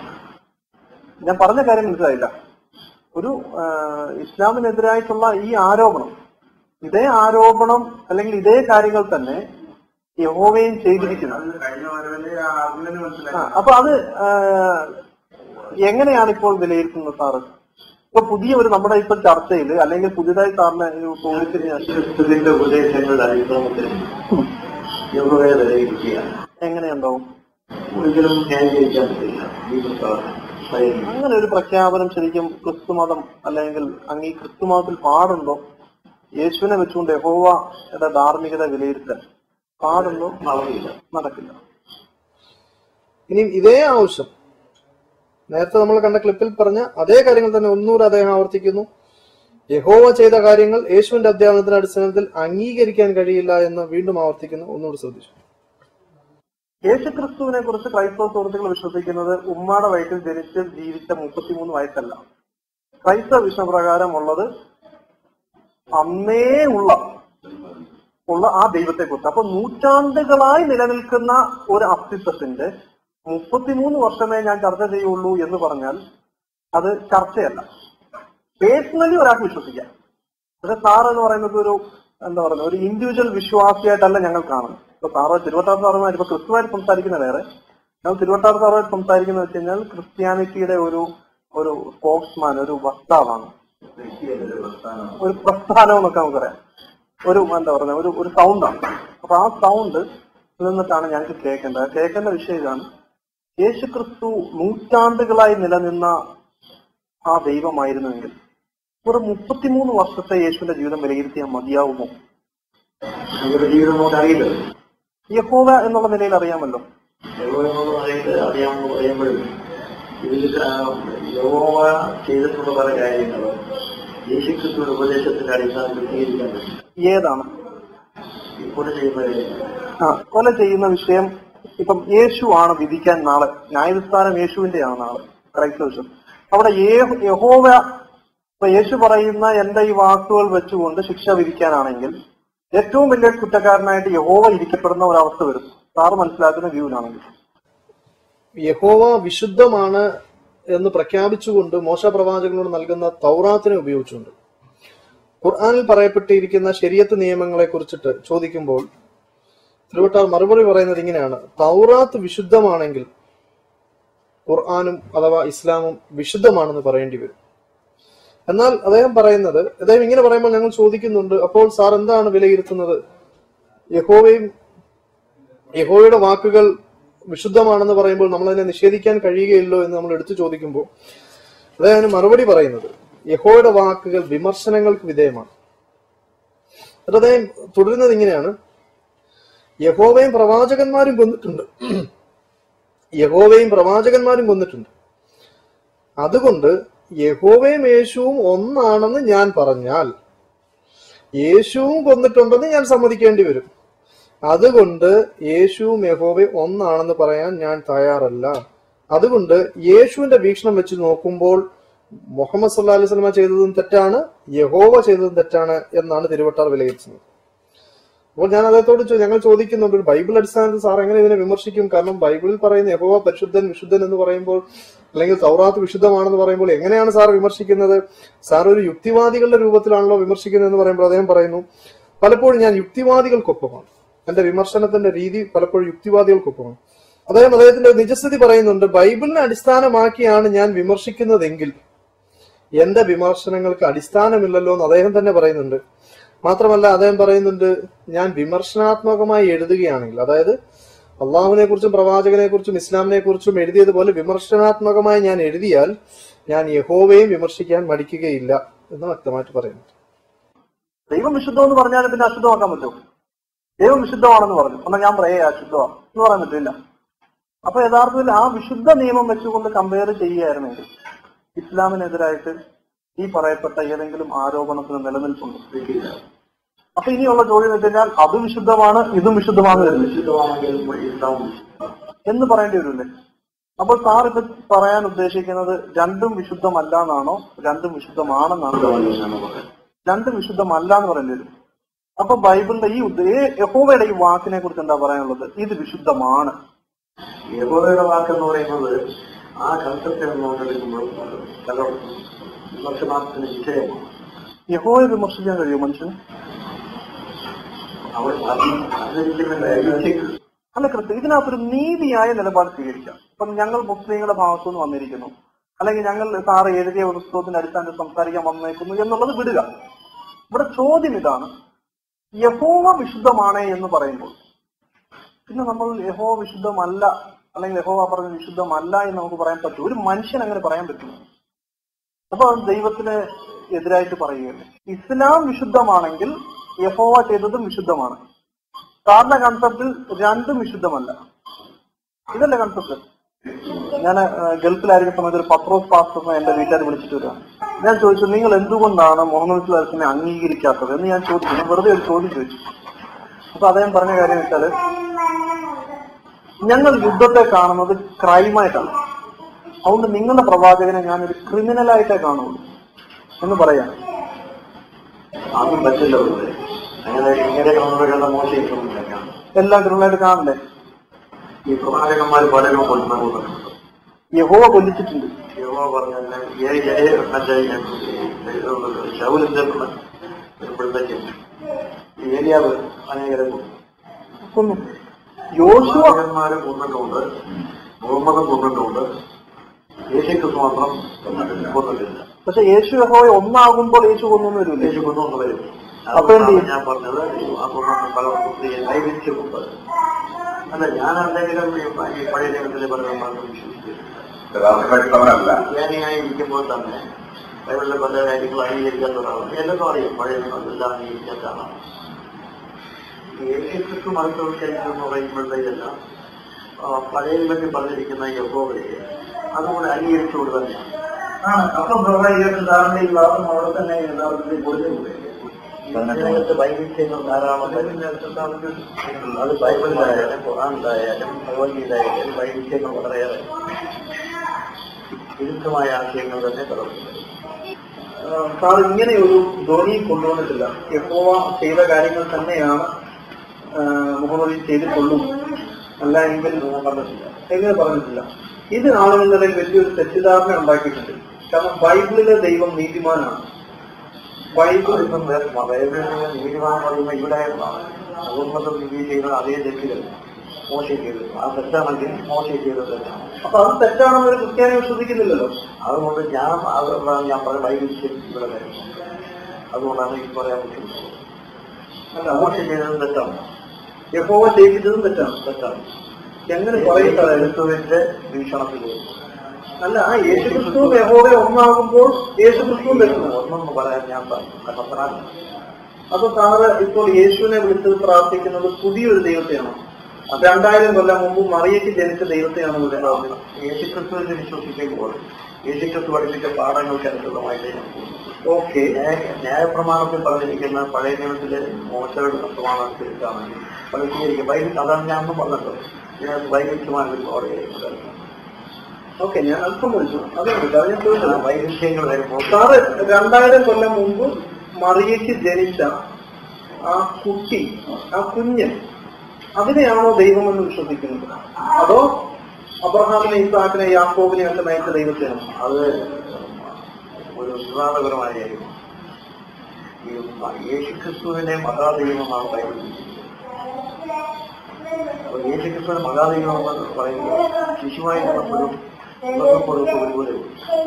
ഞാൻ പറഞ്ഞ കാര്യം മനസ്സിലായില്ല ഒരു ആ, ഇസ്ലാമിനെതിരായിട്ടുള്ള ഈ ആരോപണം ഇതേ ആരോപണം അല്ലെങ്കിൽ ഇതേ കാര്യങ്ങൾ തന്നെ യഹോവയും ചെയ്തിരിക്കുന്നു കഴിഞ്ഞ വരവില് ആ ആർഗ്യുമെന്റ് ആ, മനസ്സിലായി അപ്പൊ അത് ആ, എങ്ങനെയാണ് ഇപ്പോൾ വിലയിരുത്തുന്നത് സാറ് ഇപ്പൊ പുതിയ ഒരു നമ്മുടെ ഇപ്പൊ ചർച്ചയിൽ അല്ലെങ്കിൽ പുതിയതായി സാറിന് ഈ ചോദിച്ചതിന് ശേഷം ക്രിസ്തുവിന്റെ ഉപദേശങ്ങളുടെ അടിസ്ഥാനത്തിൽ യഹോവയെ വിലയിരുത്തിയാണ് എങ്ങനെയുണ്ടാവും ഒരിക്കലും ന്യായീകരിക്കാൻ പറ്റില്ല ഈ പ്രസ്താവന സ്വയം അങ്ങനെ ഒരു പ്രഖ്യാപനം ശരിക്കും ക്രിസ്തുമതം അല്ലെങ്കിൽ അങ്ങ് ഈ ക്രിസ്തുമതത്തിൽ പാടുണ്ടോ യേശുവിനെ വെച്ചുകൊണ്ട് യഹോവയുടെ ധാർമ്മികത വിലയിരുത്തൽ പാടുണ്ടോ നടന്നില്ല നടക്കില്ല ഇനിയും ഇതേ ആവശ്യം നേരത്തെ നമ്മൾ കണ്ട ക്ലിപ്പിൽ പറഞ്ഞ അതേ കാര്യങ്ങൾ തന്നെ ഒന്നുകൂടെ അദ്ദേഹം ആവർത്തിക്കുന്നു യഹോവ ചെയ്ത കാര്യങ്ങൾ യേശുവിന്റെ അധ്യാപനത്തിന്റെ അടിസ്ഥാനത്തിൽ അംഗീകരിക്കാൻ കഴിയില്ല എന്ന് വീണ്ടും ആവർത്തിക്കുന്നു ഒന്നുകൂടി ശ്രദ്ധിച്ചു യേശു ക്രിസ്തുവിനെ കുറിച്ച് ക്രൈസ്തവ സുഹൃത്തുക്കൾ വിശ്വസിക്കുന്നത് ഉമ്മാടെ വയറ്റിൽ ജനിച്ച് ജീവിച്ച മുപ്പത്തിമൂന്ന് വയസ്സല്ല ക്രൈസ്തവ വിഷ്ണുപ്രകാരം ഉള്ളത് അന്നേ ഉള്ള ഉള്ള ആ ദൈവത്തെ കുറിച്ച് അപ്പൊ നൂറ്റാണ്ടുകളായി നിലനിൽക്കുന്ന ഒരു അസ്തിത്വത്തിന്റെ മുപ്പത്തിമൂന്ന് വർഷമേ ഞാൻ ചർച്ച ചെയ്യുള്ളൂ എന്ന് പറഞ്ഞാൽ അത് ചർച്ചയല്ല പേഴ്സണലി ഒരാൾക്ക് വിശ്വസിക്കാം പക്ഷെ സാർ എന്ന് പറയുന്നത് ഒരു എന്താ പറയുക ഒരു ഇൻഡിവിജ്വൽ വിശ്വാസിയായിട്ടല്ല ഞങ്ങൾ കാണുന്നത് ഇപ്പൊ സാറ് തിരുവട്ടാർ സാറുമായിട്ട് ഇപ്പൊ ക്രിസ്തുവായിട്ട് സംസാരിക്കുന്ന വേറെ ഞങ്ങൾ തിരുവട്ടാർ സാറുമായിട്ട് സംസാരിക്കുന്നത് വെച്ച് കഴിഞ്ഞാൽ ക്രിസ്ത്യാനിറ്റിയുടെ ഒരു ഒരു സ്പോക്സ്മാൻ ഒരു വക്താവാണ് വ്യക്തിയുടെ പ്രസ്ഥാനം ഒരു പ്രസ്ഥാനം എന്നൊക്കെ നമുക്കറിയാം ഒരു എന്താ പറയുക ഒരു ഒരു സൗണ്ടാണ് അപ്പൊ ആ സൗണ്ട് നിന്നിട്ടാണ് ഞങ്ങൾക്ക് കേൾക്കേണ്ടത് കേൾക്കേണ്ട വിഷയം ഇതാണ് യേശു ക്രിസ്തു നൂറ്റാണ്ടുകളായി നിലനിന്ന ആ ദൈവമായിരുന്നുവെങ്കിൽ ഒരു മുപ്പത്തിമൂന്ന് വർഷത്തെ യേശുവിന്റെ ജീവിതം വിലയിരുത്തിയാൽ മതിയാവുമോ നമ്മുടെ ജീവിതം നമുക്ക് അറിയില്ല യഹോവ എന്നുള്ള നിലയിൽ അറിയാമല്ലോ യഹോവ പറയുന്നത് അറിയാമെന്ന് പറയുമ്പോഴും ഇതിൽ യഹോവ ചെയ്തിട്ടുള്ള പല കാര്യങ്ങളും യേശുക്രിസ്തുവിന്റെ ഉപദേശത്തിന്റെ അടിസ്ഥാനത്തിൽ സ്വീകരിക്കാൻ പറ്റും ഏതാണ് ഇപ്പോൾ ചെയ്യുന്ന കാര്യങ്ങൾ ആ കൊല ചെയ്യുന്ന വിഷയം ഇപ്പം യേശു ആണ് വിധിക്കാൻ നാളെ ന്യായവിസ്താരം യേശുവിന്റെയാണ് നാളെ ക്രൈസ്തവ വിശ്വം അവിടെ യേ- യഹോവ ഇപ്പൊ യേശു പറയുന്ന എന്റെ ഈ വാക്കുകൾ വെച്ചുകൊണ്ട് ശിക്ഷ വിധിക്കാനാണെങ്കിൽ ഏറ്റവും വലിയ കുറ്റക്കാരനായിട്ട് യഹോവ ഇരിക്കപ്പെടുന്ന ഒരവസ്ഥ വരും സാറ് മനസ്സിലാക്കുന്ന വ്യൂവിലാണെങ്കിൽ യഹോവ വിശുദ്ധമാണ് എന്ന് പ്രഖ്യാപിച്ചുകൊണ്ട് മോശ പ്രവാചകനോട് നൽകുന്ന തൗറാത്തിനെ ഉപയോഗിച്ചുകൊണ്ട് ഖുർആനിൽ പറയപ്പെട്ടിരിക്കുന്ന ശരിയത്ത് നിയമങ്ങളെ കുറിച്ചിട്ട് ചോദിക്കുമ്പോൾ തിരുവട്ടാർ മറുപടി പറയുന്നത് ഇങ്ങനെയാണ് തൗറാത്ത് വിശുദ്ധമാണെങ്കിൽ ഖുർആാനും അഥവാ ഇസ്ലാമും വിശുദ്ധമാണെന്ന് പറയേണ്ടി വരും എന്നാൽ അദ്ദേഹം പറയുന്നത് അദ്ദേഹം ഇങ്ങനെ പറയുമ്പോൾ ഞങ്ങൾ ചോദിക്കുന്നുണ്ട് അപ്പോൾ സാർ എന്താണ് വിലയിരുത്തുന്നത് യഹോവയും യഹോവയുടെ വാക്കുകൾ വിശുദ്ധമാണെന്ന് പറയുമ്പോൾ നമ്മൾ അതിനെ നിഷേധിക്കാൻ കഴിയുകയില്ലോ എന്ന് നമ്മൾ എടുത്തു ചോദിക്കുമ്പോൾ അദ്ദേഹം മറുപടി പറയുന്നത് യഹോയുടെ വാക്കുകൾ വിമർശനങ്ങൾക്ക് വിധേയമാണ് എന്നിട്ട് അദ്ദേഹം തുടരുന്നത് ഇങ്ങനെയാണ് യഹോവയും പ്രവാചകന്മാരും കൊന്നിട്ടുണ്ട് യഹോവയും പ്രവാചകന്മാരും കൊന്നിട്ടുണ്ട് അതുകൊണ്ട് യഹോവയും യേശുവും ഒന്നാണെന്ന് ഞാൻ പറഞ്ഞാൽ യേശുവും കൊന്നിട്ടുണ്ടെന്ന് ഞാൻ സമ്മതിക്കേണ്ടി വരും അതുകൊണ്ട് യേശുവും യഹോവയും ഒന്നാണെന്ന് പറയാൻ ഞാൻ തയ്യാറല്ല അതുകൊണ്ട് യേശുവിന്റെ വീക്ഷണം വെച്ച് നോക്കുമ്പോൾ മുഹമ്മദ് സല്ലാ അലൈഹി സ്വലമ ചെയ്തതും തെറ്റാണ് യഹോവ ചെയ്തതും തെറ്റാണ് എന്നാണ് തിരുവട്ടാർ വിലയിരുത്തുന്നത് അപ്പോൾ ഞാൻ അദ്ദേഹത്തോട് ചോ- ഞങ്ങൾ ചോദിക്കുന്നുണ്ട് ഒരു ബൈബിൾ അടിസ്ഥാനത്തിൽ സാർ എങ്ങനെ ഇതിനെ വിമർശിക്കും കാരണം ബൈബിളിൽ പറയുന്ന യഹോവ പരിശുദ്ധൻ വിശുദ്ധൻ എന്ന് പറയുമ്പോൾ അല്ലെങ്കിൽ സൗറാത്ത് വിശുദ്ധമാണെന്ന് പറയുമ്പോൾ എങ്ങനെയാണ് സാർ വിമർശിക്കുന്നത് സാർ ഒരു യുക്തിവാദികളുടെ രൂപത്തിലാണല്ലോ വിമർശിക്കുന്നത് എന്ന് പറയുമ്പോൾ അദ്ദേഹം പറയുന്നു പലപ്പോഴും ഞാൻ യുക്തിവാദികൾക്കൊപ്പമാണ് എന്റെ വിമർശനത്തിന്റെ രീതി പലപ്പോഴും യുക്തിവാദികൾക്കൊപ്പമാണ് അദ്ദേഹം അദ്ദേഹത്തിന്റെ നിജസ്ഥിതി പറയുന്നുണ്ട് ബൈബിളിനെ അടിസ്ഥാനമാക്കിയാണ് ഞാൻ വിമർശിക്കുന്നതെങ്കിൽ എന്റെ വിമർശനങ്ങൾക്ക് അടിസ്ഥാനമില്ലല്ലോ എന്ന് അദ്ദേഹം തന്നെ പറയുന്നുണ്ട് മാത്രമല്ല അദ്ദേഹം പറയുന്നുണ്ട് ഞാൻ വിമർശനാത്മകമായി എഴുതുകയാണെങ്കിൽ അതായത് അള്ളാഹുവിനെ കുറിച്ചും പ്രവാചകനെ കുറിച്ചും ഇസ്ലാമിനെ കുറിച്ചും എഴുതിയതുപോലെ വിമർശനാത്മകമായി ഞാൻ എഴുതിയാൽ ഞാൻ യഹോവയും വിമർശിക്കാൻ മടിക്കുകയില്ല എന്ന് വ്യക്തമായിട്ട് പറയുന്നു ദൈവം വിശുദ്ധം എന്ന് പറഞ്ഞാൽ പിന്നെ അശുദ്ധമാക്കാൻ പറ്റുമോ ദൈവം വിശുദ്ധമാണെന്ന് പറഞ്ഞു എന്നാൽ ഞാൻ പറയേ അശുദ്ധമാണ് എന്ന് പറയാൻ പറ്റില്ല അപ്പൊ യഥാർത്ഥത്തിൽ ആ വിശുദ്ധ നിയമം വെച്ചുകൊണ്ട് കമ്പയർ ചെയ്യുകയായിരുന്നെങ്കിൽ ഇസ്ലാമിനെതിരായിട്ട് ഈ പറയപ്പെട്ട ഏതെങ്കിലും ആരോപണത്തിന് നിലനിൽപ്പുണ്ട് അപ്പൊ ഇനിയുള്ള ചോദ്യം എന്ന് വെച്ച് കഴിഞ്ഞാൽ അത് വിശുദ്ധമാണ് ഇതും വിശുദ്ധമാണ് വരുന്നത് വിശുദ്ധമാണെങ്കിൽ ഇസ്ലാം എന്ന് പറയേണ്ടി വരില്ലേ അപ്പോൾ സാർ ഇപ്പൊ പറയാൻ ഉദ്ദേശിക്കുന്നത് രണ്ടും വിശുദ്ധമല്ല എന്നാണോ രണ്ടും വിശുദ്ധമാണെന്നാണോ വിശുദ്ധമല്ലെന്നാണ് പറയുന്നത് രണ്ടും വിശുദ്ധമല്ല എന്ന് പറയേണ്ടി വരും അപ്പൊ ബൈബിളിന്റെ ഈ ഉദ്ദേ- ഈ യഹോവയുടെ ഈ വാക്കിനെ കുറിച്ച് എന്താ പറയാനുള്ളത് ഇത് വിശുദ്ധമാണ് യഹോവയുടെ വാക്കെന്ന് പറയുന്നത് ആ കൺസെപ്റ്റ് നോക്കെടുക്കുമ്പോൾ പലർക്കും വിമർശനാത്തിന് വിഷയമാണ് യഹോവയെ വിമർശിക്കാൻ കഴിയും മനുഷ്യന് അവിടെ അതിരിക്കുന്നുണ്ട് അല്ല കൃത്യം ഇതിനകത്തൊരു നീതിയായ നിലപാട് സ്വീകരിക്കാം ഇപ്പം ഞങ്ങൾ മുസ്ലിങ്ങളുടെ ഭാഗത്തു നിന്ന് വന്നിരിക്കുന്നു അല്ലെങ്കിൽ ഞങ്ങൾ സാറ് എഴുതിയ ഒരു പുസ്തകത്തിന്റെ അടിസ്ഥാനത്തിൽ സംസാരിക്കാൻ വന്നേക്കുന്നു എന്നുള്ളത് വിടുക ഇവിടെ ചോദ്യം ഇതാണ് യഹോവ വിശുദ്ധമാണ് എന്ന് പറയുമ്പോൾ പിന്നെ നമ്മൾ യഹോവ വിശുദ്ധമല്ല അല്ലെങ്കിൽ യഹോവ പറഞ്ഞ വിശുദ്ധമല്ല എന്ന് നമുക്ക് പറയാൻ പറ്റും ഒരു മനുഷ്യൻ അങ്ങനെ പറയാൻ പറ്റുമോ അപ്പൊ അത് ദൈവത്തിന് എതിരായിട്ട് പറയുകയല്ലേ ഇസ്ലാം വിശുദ്ധമാണെങ്കിൽ യഹോവ ചെയ്തതും വിശുദ്ധമാണ് സാറിന്റെ കൺസെപ്റ്റിൽ രണ്ടും വിശുദ്ധമല്ല ഇതല്ലേ കൺസെപ്റ്റ് ഞാൻ ഗൾഫിലായിരിക്കുന്ന സമയത്ത് ഒരു പത്രോസ് പാസ്റ്ററിനെ എന്റെ വീട്ടുകാർ വിളിച്ചിട്ട് വരിക ഞാൻ ചോദിച്ചു നിങ്ങൾ എന്തുകൊണ്ടാണ് മുഹമ്മദ് സുലാസിനെ അംഗീകരിക്കാത്തത് എന്ന് ഞാൻ ചോദിച്ചു ഞാൻ വെറുതെ ഒരു ചോദ്യം ചോദിച്ചു അപ്പൊ അദ്ദേഹം പറഞ്ഞ കാര്യം വെച്ചാല് ഞങ്ങൾ യുദ്ധത്തെ കാണുന്നത് ക്രൈമായിട്ടാണ് അതുകൊണ്ട് നിങ്ങളുടെ പ്രവാചകനെ ഞാൻ ഒരു ക്രിമിനലായിട്ടേ കാണുള്ളൂ എന്ന് പറയാണ് അതും പറ്റില്ല വെറുതെ അങ്ങനെ ഇങ്ങനെ കാണുമ്പോഴുള്ള മോശം എല്ലാം ക്രിമിനലായിട്ട് കാണണ്ടേ ഈ പ്രവാചകന്മാർ പലരും കൊല്ലുന്ന കൊല്ലുന്നുണ്ട് യഹോവ കൊല്ലിച്ചിട്ടുണ്ട് യഹോവ പറഞ്ഞാൽ മറ്റേ ശൗലിന്റെ വരുമ്പോഴത്തേക്കും ഏരിയാവ് അനേകരെ കൊന്നു. കൊന്നു യോശുവ പ്രവാചകന്മാരെ കൊന്നിട്ടുണ്ട് മുഹമ്മദും കൊന്നിട്ടുണ്ട് യേശുക്രിസ്തു മാത്രം കൊന്നിട്ടില്ല പക്ഷെ യേശു യഹോവ ഒന്നാകുമ്പോൾ യേശു കൊന്നു വരില്ലേ യേശു കൊന്നു വരും അപ്പൊ എന്ത് ചെയ്യും? ഞാൻ പറഞ്ഞത് ആ കൊന്ന പല വൈവിധ്യമുണ്ട് അല്ല ഞാൻ എന്തെങ്കിലും ഈ പ- ഈ പഴയ നിയമത്തിലെ പറഞ്ഞ മാത്രം വിശ്വസിക്കുന്നു ക്രിസ്ത്യാനിയായി ഇരിക്കുമ്പോൾ തന്നെ ബൈബിളിലെ പല കാര്യങ്ങൾ അംഗീകരിക്കാത്ത ഒരാളാണ് എല്ലാവർക്കും അറിയാം പഴയ നിയമത്തിലെല്ലാം അംഗീകരിക്കാത്ത ആളാണ് യേശുക്രിസ്തു മതത്തോൽക്കരിക്കുന്നു എന്ന് പറയുമ്പോഴത്തേക്കെല്ലാം ആ, പഴയ നിയമത്തിൽ പറഞ്ഞിരിക്കുന്ന യഹോവയെ അതുകൂടെ അംഗീകരിച്ചുകൊണ്ട് തന്നെയാണ് അപ്പൊ സ്വാഭാവികമായിട്ടും സാറിന്റെ ഈ വാദം അവിടെ തന്നെ യഥാർത്ഥത്തിൽ കൊടുത്തിട്ടുണ്ട് ഇതിനകത്ത് വൈവിധ്യങ്ങൾ ധാരാളം വരും. അത് ബൈബിളിലായാലും ഖുറാനിലായാലും ഭഗവത്ഗീതയായാലും വൈവിധ്യങ്ങൾ വളരെയേറെ വിരുദ്ധമായ ആശയങ്ങൾ തന്നെ കടന്നു സാർ ഇങ്ങനെ ഒരു ധ്വനി കൊണ്ടുവന്നിട്ടില്ല യഹോവ ചെയ്ത കാര്യങ്ങൾ തന്നെയാണ് ആ, മുഹമ്മദ് ചെയ്തിട്ടുള്ളൂ അല്ല എങ്കിൽ പറഞ്ഞിട്ടില്ല എങ്ങനെ പറഞ്ഞിട്ടില്ല ഇത് ആളുകളുടെ ഇടയിൽ വലിയൊരു തെറ്റിദ്ധാരണ ഉണ്ടാക്കിയിട്ടുണ്ട് കാരണം ബൈബിളിലെ ദൈവം നീതിമാനാണ് ബൈബിൾ ഇപ്പം ബൈബിളിൽ നീതിമാൻ പറയുമ്പോൾ ഇവിടെ മുഹമ്മദ് വിധി ചെയ്യുന്ന അതേ തെറ്റുകൾ മോശ ചെയ്തത് ആ തെറ്റാണെങ്കിൽ മോശ ചെയ്തത് തെറ്റാണ് അപ്പൊ അത് തെറ്റാണെന്ന് ഒരു ക്രിസ്ത്യാനി വിശ്വസിക്കുന്നില്ലല്ലോ അതുകൊണ്ട് ഞാൻ അതുകൊണ്ടാണ് ഞാൻ പറഞ്ഞ വൈവിധ്യം ഇവിടെ വരുന്നത് അതുകൊണ്ടാണ് ഈ പറയാൻ പറ്റുന്നത് അല്ല മോശ ചെയ്തത് തെറ്റാണ് യഹോവ ചെയ്യിച്ചതും തെറ്റാണ് തെറ്റാണ് എങ്ങനെ പറയുന്നത് ക്രിസ്തുവിന്റെ വീക്ഷണത്തിൽ അല്ല ആ യേശുക്രിസ്തു യഹോവ ഒന്നാകുമ്പോൾ യേശുക്രിസ്തുവും വരുന്നു ഒന്നൊന്ന് പറയാൻ ഞാൻ പറഞ്ഞു കണ്ടെത്തനാണ് അപ്പൊ സാറ് ഇപ്പോൾ യേശുവിനെ വിളിച്ചത് പ്രാർത്ഥിക്കുന്നത് പുതിയൊരു ദൈവത്തെയാണോ രണ്ടായിരം കൊല്ലം മുമ്പ് മറിയയ്ക്ക് ജനിച്ച ദൈവത്തെയാണോ ഇവിടെ പ്രാർത്ഥിക്കുന്നത് യേശുക്രിസ്തുവിൽ വിശ്വസിക്കുമ്പോൾ യേശുക്രിസ്തു പഠിപ്പിച്ച പാഠങ്ങൾക്ക് അനുസൃതമായിട്ട് ഞാൻ പോകുന്നു. ഓക്കെ ന്യായ- ന്യായപ്രമാണത്തിൽ പറഞ്ഞിരിക്കുന്ന പഴയ നിയമത്തിലെ മോശയുടെ പ്രമാണത്തിലാണെങ്കിൽ പഠിപ്പിച്ചിരിക്കും വൈകി അതാണ് ഞാൻ ഒന്നും പറഞ്ഞത് ഇതിനകത്ത് വൈവിധ്യമായ ഒരുപാട് കാര്യങ്ങളുണ്ട്. ഓക്കെ ഞാൻ അല്പം വിളിച്ചു അതുകൊണ്ട് അത് ഞാൻ ചോദിച്ചത് വൈവിധ്യങ്ങൾ വരുമ്പോൾ സാറ് രണ്ടായിരം കൊല്ലം മുമ്പ് മറിയയ്ക്ക് ജനിച്ച ആ കുട്ടി ആ കുഞ്ഞ് അതിനെയാണോ ദൈവമെന്ന് വിശ്വസിക്കുന്നത് അതോ അബ്രഹാമിനെ ഇസാക്കിനെ യാക്കോബിനെ ഒക്കെ നയിച്ച ദൈവത്തെയാണോ അത് ഒരു വിവാദപരമായ കാര്യമാണ് ഈ യേശുക്രിസ്തുവിനെ മഹാദൈവമാണ് ബൈബിൾ അപ്പൊ യേശുക്രിസ്തുവിനെ മഹാദൈവം എന്ന് പറയുമ്പോൾ ശിശുവായി നടന്നപ്പോഴും ഉള്ളപ്പോഴും ഒരുപോലെ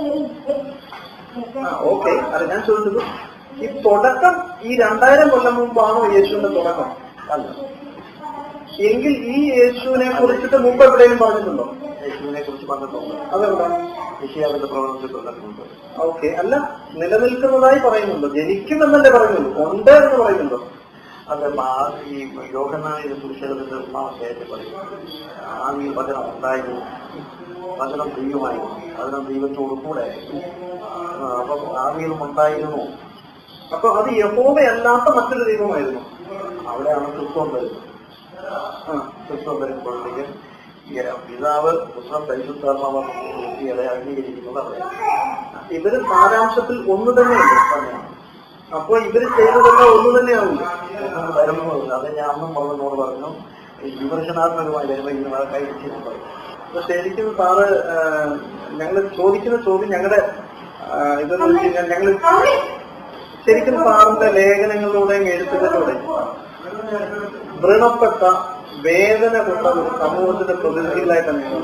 ഓക്കെ അല്ല ഞാൻ ചോദിച്ചത് ഈ തുടക്കം ഈ രണ്ടായിരം കൊല്ലം മുമ്പാണോ യേശുവിന്റെ തുടക്കം അല്ല എങ്കിൽ ഈ യേശുവിനെ കുറിച്ചിട്ട് മുമ്പ് എവിടെയും പറഞ്ഞിട്ടുണ്ടോ യേശുവിനെ കുറിച്ച് പറഞ്ഞിട്ടുണ്ട് അതെവിടെ യേശുവിന്റെ പ്രവണത്തിൽ പറഞ്ഞിട്ടുണ്ട് ഓക്കെ അല്ല നിലനിൽക്കുന്നതായി പറയുന്നുണ്ടോ ജനിക്കുമെന്നല്ലേ പറയുന്നുള്ളൂ ഉണ്ട് എന്ന് പറയുന്നുണ്ടോ അത് മാ- ഈ യോഗനായ പുരുഷത്തിന്റെ ഒന്നാമത്തെ പറയും ആദ്യം വചനം ഉണ്ടായിരുന്നു വചനം ദൈവമായിരുന്നു വചനം ദൈവത്തോടു കൂടെ ആയിരുന്നു. ആ, അപ്പം ആദ്യം ഉണ്ടായിരുന്നു അപ്പൊ അത് യഹോവയല്ലാത്ത മറ്റൊരു ദൈവമായിരുന്നു അവിടെയാണ് ക്രിസ്തവം വരുന്നത് ആ ക്രിസ്തവം വരുമ്പോഴത്തേക്കും ഈ പിതാവ് പുത്രം പരിശുദ്ധാത്മാവ് വ്യക്തികളെ അംഗീകരിക്കുന്നത് അവിടെ ഇവര് സാരാംശത്തിൽ ഒന്ന് തന്നെയുണ്ട് അപ്പൊ ഇവര് ചെയ്തതെല്ലാം ഒന്ന് തന്നെയാവില്ല ക്രിസ്തു വരുമ്പോൾ അത് ഞാൻ അന്നും പറഞ്ഞോട് പറഞ്ഞു ഈ വിമർശനാത്മകമായി വരുമ്പോൾ ഇങ്ങനെ കൈവച്ചു പറയും അപ്പൊ ശരിക്കും സാറ് ഞങ്ങൾ ചോദിക്കുന്ന ചോദ്യം ഞങ്ങളുടെ ഇതെന്ന് വെച്ച് കഴിഞ്ഞാൽ ഞങ്ങൾ ശരിക്കും സാറിന്റെ ലേഖനങ്ങളിലൂടെയും എഴുത്തുകളിലൂടെയും വ്രണപ്പെട്ട വേദന കൊണ്ട ഒരു സമൂഹത്തിന്റെ പ്രതിനിധികളായിട്ടാണ് ഞങ്ങൾ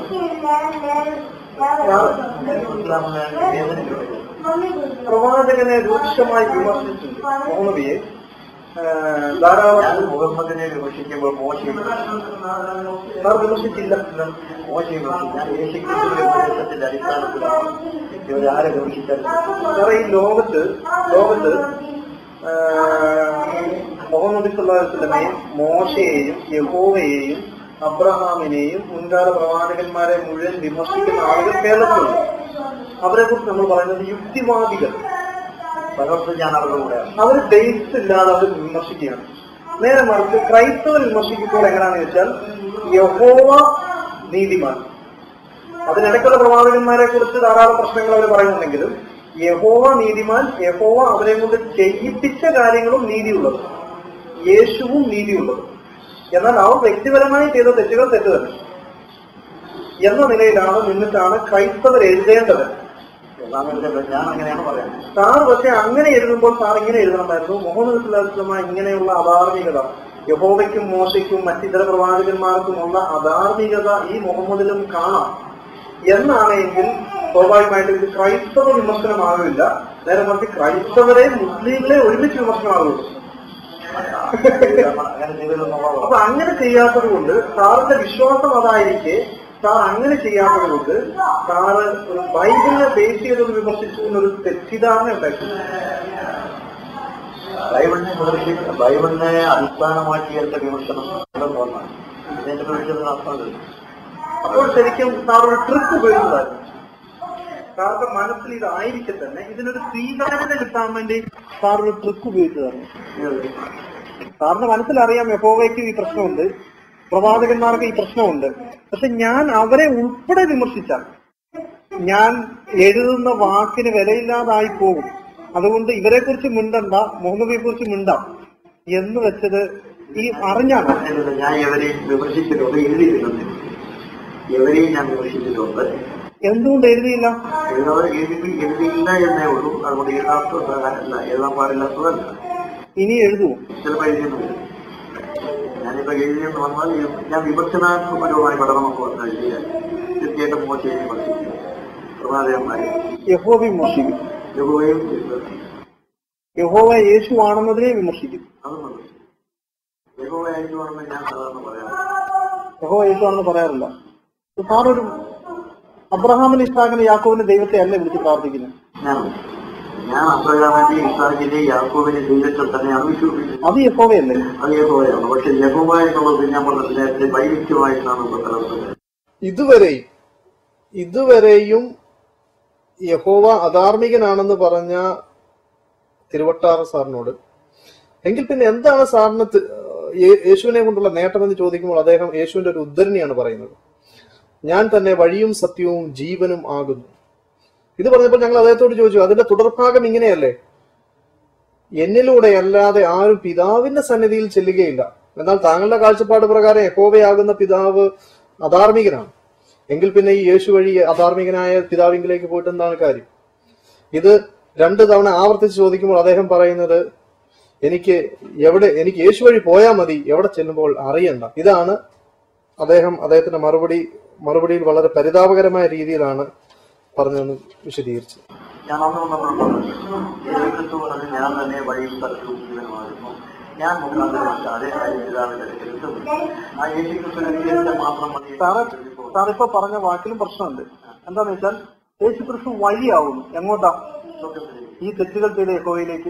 ഇസ്ലാമിനെ വേദനിപ്പിക്കുന്നത് പ്രവാചകനെ രൂക്ഷമായി വിമർശിച്ചിട്ടുണ്ട് മുഹമ്മദിയെ ആ, ധാരാളം ഞാൻ മുഹമ്മദിനെ വിമർശിക്കുമ്പോൾ മോശം സാർ വിമർശിച്ചില്ല മോശം വിമർശിക്കും ഞാൻ യേശുക്രിസ്തുവിന്റെ ഉപദേശത്തിന്റെ അടിസ്ഥാനത്തിലാണ് ഇവരാരെ വിമർശിച്ചാലും സാറേ ഈ ലോകത്ത് ലോകത്ത് ആ, മുഹമ്മദ് സല്ലാസ്ലമയും മോശയെയും യഹോവയെയും അബ്രഹാമിനെയും മുൻകാല പ്രവാചകന്മാരെ മുഴുവൻ വിമർശിക്കുന്ന ആളുകൾ കേരളത്തിലുണ്ട് അവരെ കുറിച്ച് നമ്മൾ പറയുന്നത് യുക്തിവാദികൾ തകർത്ത് ഞാൻ അവരുടെ കൂടെയാണ് അവർ ബേസ് ഇല്ലാതെ അവർ വിമർശിക്കുകയാണ് നേരെ മറിച്ച് ക്രൈസ്തവർ വിമർശിക്കുമ്പോൾ എങ്ങനെയാണെന്ന് വെച്ചാൽ യഹോവ നീതിമാൻ അതിനിടയ്ക്കുള്ള പ്രവാചകന്മാരെ കുറിച്ച് ധാരാളം പ്രശ്നങ്ങൾ അവർ പറയുന്നുണ്ടെങ്കിലും യഹോവ നീതിമാൻ യഹോവ അവരെ കൊണ്ട് ചെയ്യിപ്പിച്ച കാര്യങ്ങളും നീതിയുള്ളത് യേശുവും നീതിയുള്ളത് എന്നാൽ അവർ വ്യക്തിപരമായി ചെയ്ത തെറ്റുകൾ തെറ്റ് തന്നെ എന്ന നിലയിലാണ് നിന്നിട്ടാണ് ക്രൈസ്തവർ എഴുതേണ്ടത് യഥാർത്ഥത്തിൽ ഞാൻ അങ്ങനെയാണ് പറയുന്നത് സാർ പക്ഷെ അങ്ങനെ എഴുതുമ്പോൾ സാർ ഇങ്ങനെ എഴുതണമായിരുന്നു മുഹമ്മദ് സുല്ലാസ്ലമ ഇങ്ങനെയുള്ള അധാർമികത യഹോവയ്ക്കും മോശയ്ക്കും മറ്റിതര പ്രവാചകന്മാർക്കുമുള്ള അധാർമികത ഈ മുഹമ്മദിലും കാണാം എന്നാണ് എങ്കിൽ സ്വാഭാവികമായിട്ടും ഇത് ക്രൈസ്തവ വിമർശനമാകില്ല നേരെ മറിച്ച് ക്രൈസ്തവരെ മുസ്ലിങ്ങളെ ഒരുമിച്ച് വിമർശനമാകുള്ളൂ അങ്ങനെ ചെയ്തതെന്നുള്ളത് അപ്പൊ അങ്ങനെ ചെയ്യാത്തത് കൊണ്ട് സാറിന്റെ വിശ്വാസം അതായിരിക്കെ സാർ അങ്ങനെ ചെയ്യാത്തത് കൊണ്ട് സാറ് ഒരു ബൈബിളിനെ ബേസ് ചെയ്തത് വിമർശിച്ചു എന്നൊരു തെറ്റിദ്ധാരണ ഉണ്ടായിട്ടുണ്ട് ബൈബിളിനെ വിമർശിക്ക ബൈബിളിനെ അടിസ്ഥാനമാക്കി എന്റെ വിമർശനം ഉണ്ടെന്ന് പറഞ്ഞാൽ ഇതിന്റെ വിമർശനത്തിന് അർത്ഥമില്ല അപ്പോൾ ശരിക്കും സാർ ഒരു ട്രിക്ക് ഉപയോഗിച്ചതായിരുന്നു സാറിന്റെ മനസ്സിൽ ഇതായിരിക്കെ തന്നെ ഇതിനൊരു സ്വീകാര്യത കിട്ടാൻ വേണ്ടി സാർ ഒരു ട്രിക്ക് ഉപയോഗിച്ചതായിരുന്നു സാറിന്റെ മനസ്സിലറിയാം യഹോവയ്ക്ക് ഈ പ്രശ്നമുണ്ട് പ്രവാചകന്മാർക്ക് ഈ പ്രശ്നമുണ്ട് പക്ഷെ ഞാൻ അവരെ ഉൾപ്പെടെ വിമർശിച്ചാൽ ഞാൻ എഴുതുന്ന വാക്കിന് വിലയില്ലാതായി പോകും അതുകൊണ്ട് ഇവരെ കുറിച്ച് മിണ്ടണ്ട മുഹമ്മദിയെ കുറിച്ച് മിണ്ടാം എന്ന് വെച്ചത് ഈ അറിഞ്ഞാണ് അങ്ങനെയല്ല, ഞാൻ എവരെയും വിമർശിച്ചിട്ടുണ്ട് എഴുതിയിട്ടുണ്ട് എവരെയും ഞാൻ വിമർശിച്ചിട്ടുണ്ട് എന്തുകൊണ്ട് എഴുതിയില്ല എഴുതാതെ എഴുതി എഴുതിയില്ല എന്നേ ഉള്ളൂ അതുകൊണ്ട് എഴുതാത്തതല്ല എഴുതാൻ പാടില്ലാത്തതല്ല ഇനി എഴുതുമോ ചിലപ്പോൾ എഴുതിയെന്നില്ല ഞാനിപ്പോ എഴുതിയെന്ന് വന്നാൽ ഈ- ഞാൻ വിമർശനാത്മകപരമായി പഠനമൊക്കെ വന്നാൽ എഴുതിയാൽ തീർച്ചയായിട്ടും മോശയെ വിമർശിക്കും പ്രവാചകന്മാരെ യഹോവ വിമർശിക്കും യഹോവയും വിമർശിക്കും. യഹോവ യേശു ആണെന്നതിനെ വിമർശിക്കും അതും വിമർശിക്കും. യഹോവയായിരിക്കുവാണെന്ന് ഞാൻ സാധാരണ പറയാം യഹോവ യേശു ആണെന്ന് പറയാറില്ല സാർ ഒരു അബ്രഹാമിന് ഇസ്ഹാഖിന് യാക്കോവിന് ദൈവത്തെ അല്ലേ വിളിച്ച് പ്രാർത്ഥിക്കുന്നത് ഞാൻ ഞാൻ അബ്രഹാമിന്റെ ഇസാഖിന്റെ യാക്കോബിന്റെ ദൈവത്തിൽ തന്നെയാണ് വിശ്വസിക്കുന്നത് അത് യഹോവയല്ലേ അത് യഹോവയാണ് പക്ഷെ യഹോവ എന്നുള്ളത് ഞാൻ പറഞ്ഞത് നേരത്തെ വൈവിധ്യമായിട്ടാണ് കലർത്തുന്നത് ഇതുവരെയും ഇതുവരെയും യഹോവ അധാർമികനാണെന്ന് പറഞ്ഞ തിരുവട്ടാറ സാറിനോട് എങ്കിൽ പിന്നെ എന്താണ് സാറിന് തി- യേ- യേശുവിനെ കൊണ്ടുള്ള നേട്ടമെന്ന് ചോദിക്കുമ്പോൾ അദ്ദേഹം യേശുവിന്റെ ഒരു ഉദ്ധരണിയാണ് പറയുന്നത് ഞാൻ തന്നെ വഴിയും സത്യവും ജീവനും ആകുന്നു ഇത് പറഞ്ഞപ്പോൾ ഞങ്ങൾ അദ്ദേഹത്തോട് ചോദിച്ചു അതിന്റെ തുടർഭാഗം ഇങ്ങനെയല്ലേ എന്നിലൂടെ അല്ലാതെ ആരും പിതാവിന്റെ സന്നിധിയിൽ ചെല്ലുകയില്ല എന്നാൽ താങ്കളുടെ കാഴ്ചപ്പാട് പ്രകാരം യഹോവയാകുന്ന പിതാവ് അധാർമികനാണ് എങ്കിൽ പിന്നെ ഈ യേശു വഴി അധാർമികനായ പിതാവിങ്കിലേക്ക് പോയിട്ട് എന്താണ് കാര്യം ഇത് രണ്ട് തവണ ആവർത്തിച്ച് ചോദിക്കുമ്പോൾ അദ്ദേഹം പറയുന്നത് എനിക്ക് എവിടെ എനിക്ക് യേശു വഴി പോയാൽ മതി എവിടെ ചെല്ലുമ്പോൾ അറിയണ്ട ഇതാണ് അദ്ദേഹം അദ്ദേഹത്തിന്റെ മറുപടി മറുപടിയിൽ വളരെ പരിതാപകരമായ രീതിയിലാണ് പറഞ്ഞതെന്ന് വിശദീകരിച്ചത് ഞാൻ അന്ന് വന്നപ്പോൾ പറഞ്ഞു യേശുക്രിസ്തു പറഞ്ഞ് ഞാൻ തന്നെ വഴിയും സ്ഥലത്തും ജീവനുമായിരുന്നു ഞാൻ മുഖാന്തരമല്ലാതെ ആരും പിതാവിന്റെ അടുക്കൽ എത്തുന്നില്ല. ആ യേശുക്രിസ്തുവിനെ മാത്രം മതി സാറ് സാറിപ്പോ പറഞ്ഞ വാക്കിലും പ്രശ്നമുണ്ട് എന്താന്ന് വെച്ചാൽ യേശു ക്രിസ്തു വഴിയാവുന്നു എങ്ങോട്ടാ ഈ തെറ്റുകൾ ചെയ്ത യഹോവയിലേക്ക്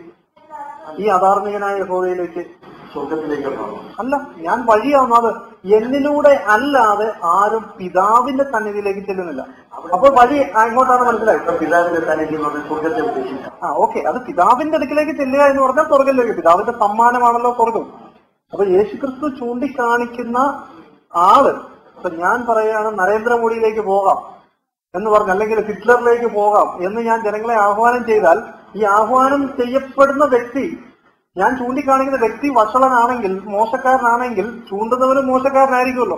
ഈ അധാർമികനായ യഹോവയിലേക്ക് സ്വർഗത്തിലേക്ക് പോകണം അല്ല ഞാൻ വഴിയാവുന്നത് എന്നിലൂടെ അല്ലാതെ ആരും പിതാവിന്റെ സന്നിധിയിലേക്ക് ചെല്ലുന്നില്ല അപ്പോൾ വഴി എങ്ങോട്ടാണ് മനസ്സിലായി ഇപ്പൊ പിതാവിന്റെ സന്നിധി എന്ന് പറഞ്ഞാൽ സ്വർഗത്തെ ഉദ്ദേശിക്കാം ആ ഓക്കെ അത് പിതാവിന്റെ അടുക്കിലേക്ക് ചെല്ലുക എന്ന് പറഞ്ഞാൽ സ്വർഗത്തിലേക്ക് പിതാവിന്റെ സമ്മാനമാണല്ലോ സ്വർഗം അപ്പൊ യേശുക്രിസ്തു ചൂണ്ടിക്കാണിക്കുന്ന ആള് ഇപ്പൊ ഞാൻ പറയുകയാണ് നരേന്ദ്രമോദിയിലേക്ക് പോകാം എന്ന് പറഞ്ഞ് അല്ലെങ്കിൽ ഹിറ്റ്ലറിലേക്ക് പോകാം എന്ന് ഞാൻ ജനങ്ങളെ ആഹ്വാനം ചെയ്താൽ ഈ ആഹ്വാനം ചെയ്യപ്പെടുന്ന വ്യക്തി ഞാൻ ചൂണ്ടിക്കാണിക്കുന്ന വ്യക്തി വഷളനാണെങ്കിൽ മോശക്കാരനാണെങ്കിൽ ചൂണ്ടുന്നവനും മോശക്കാരനായിരിക്കുമല്ലോ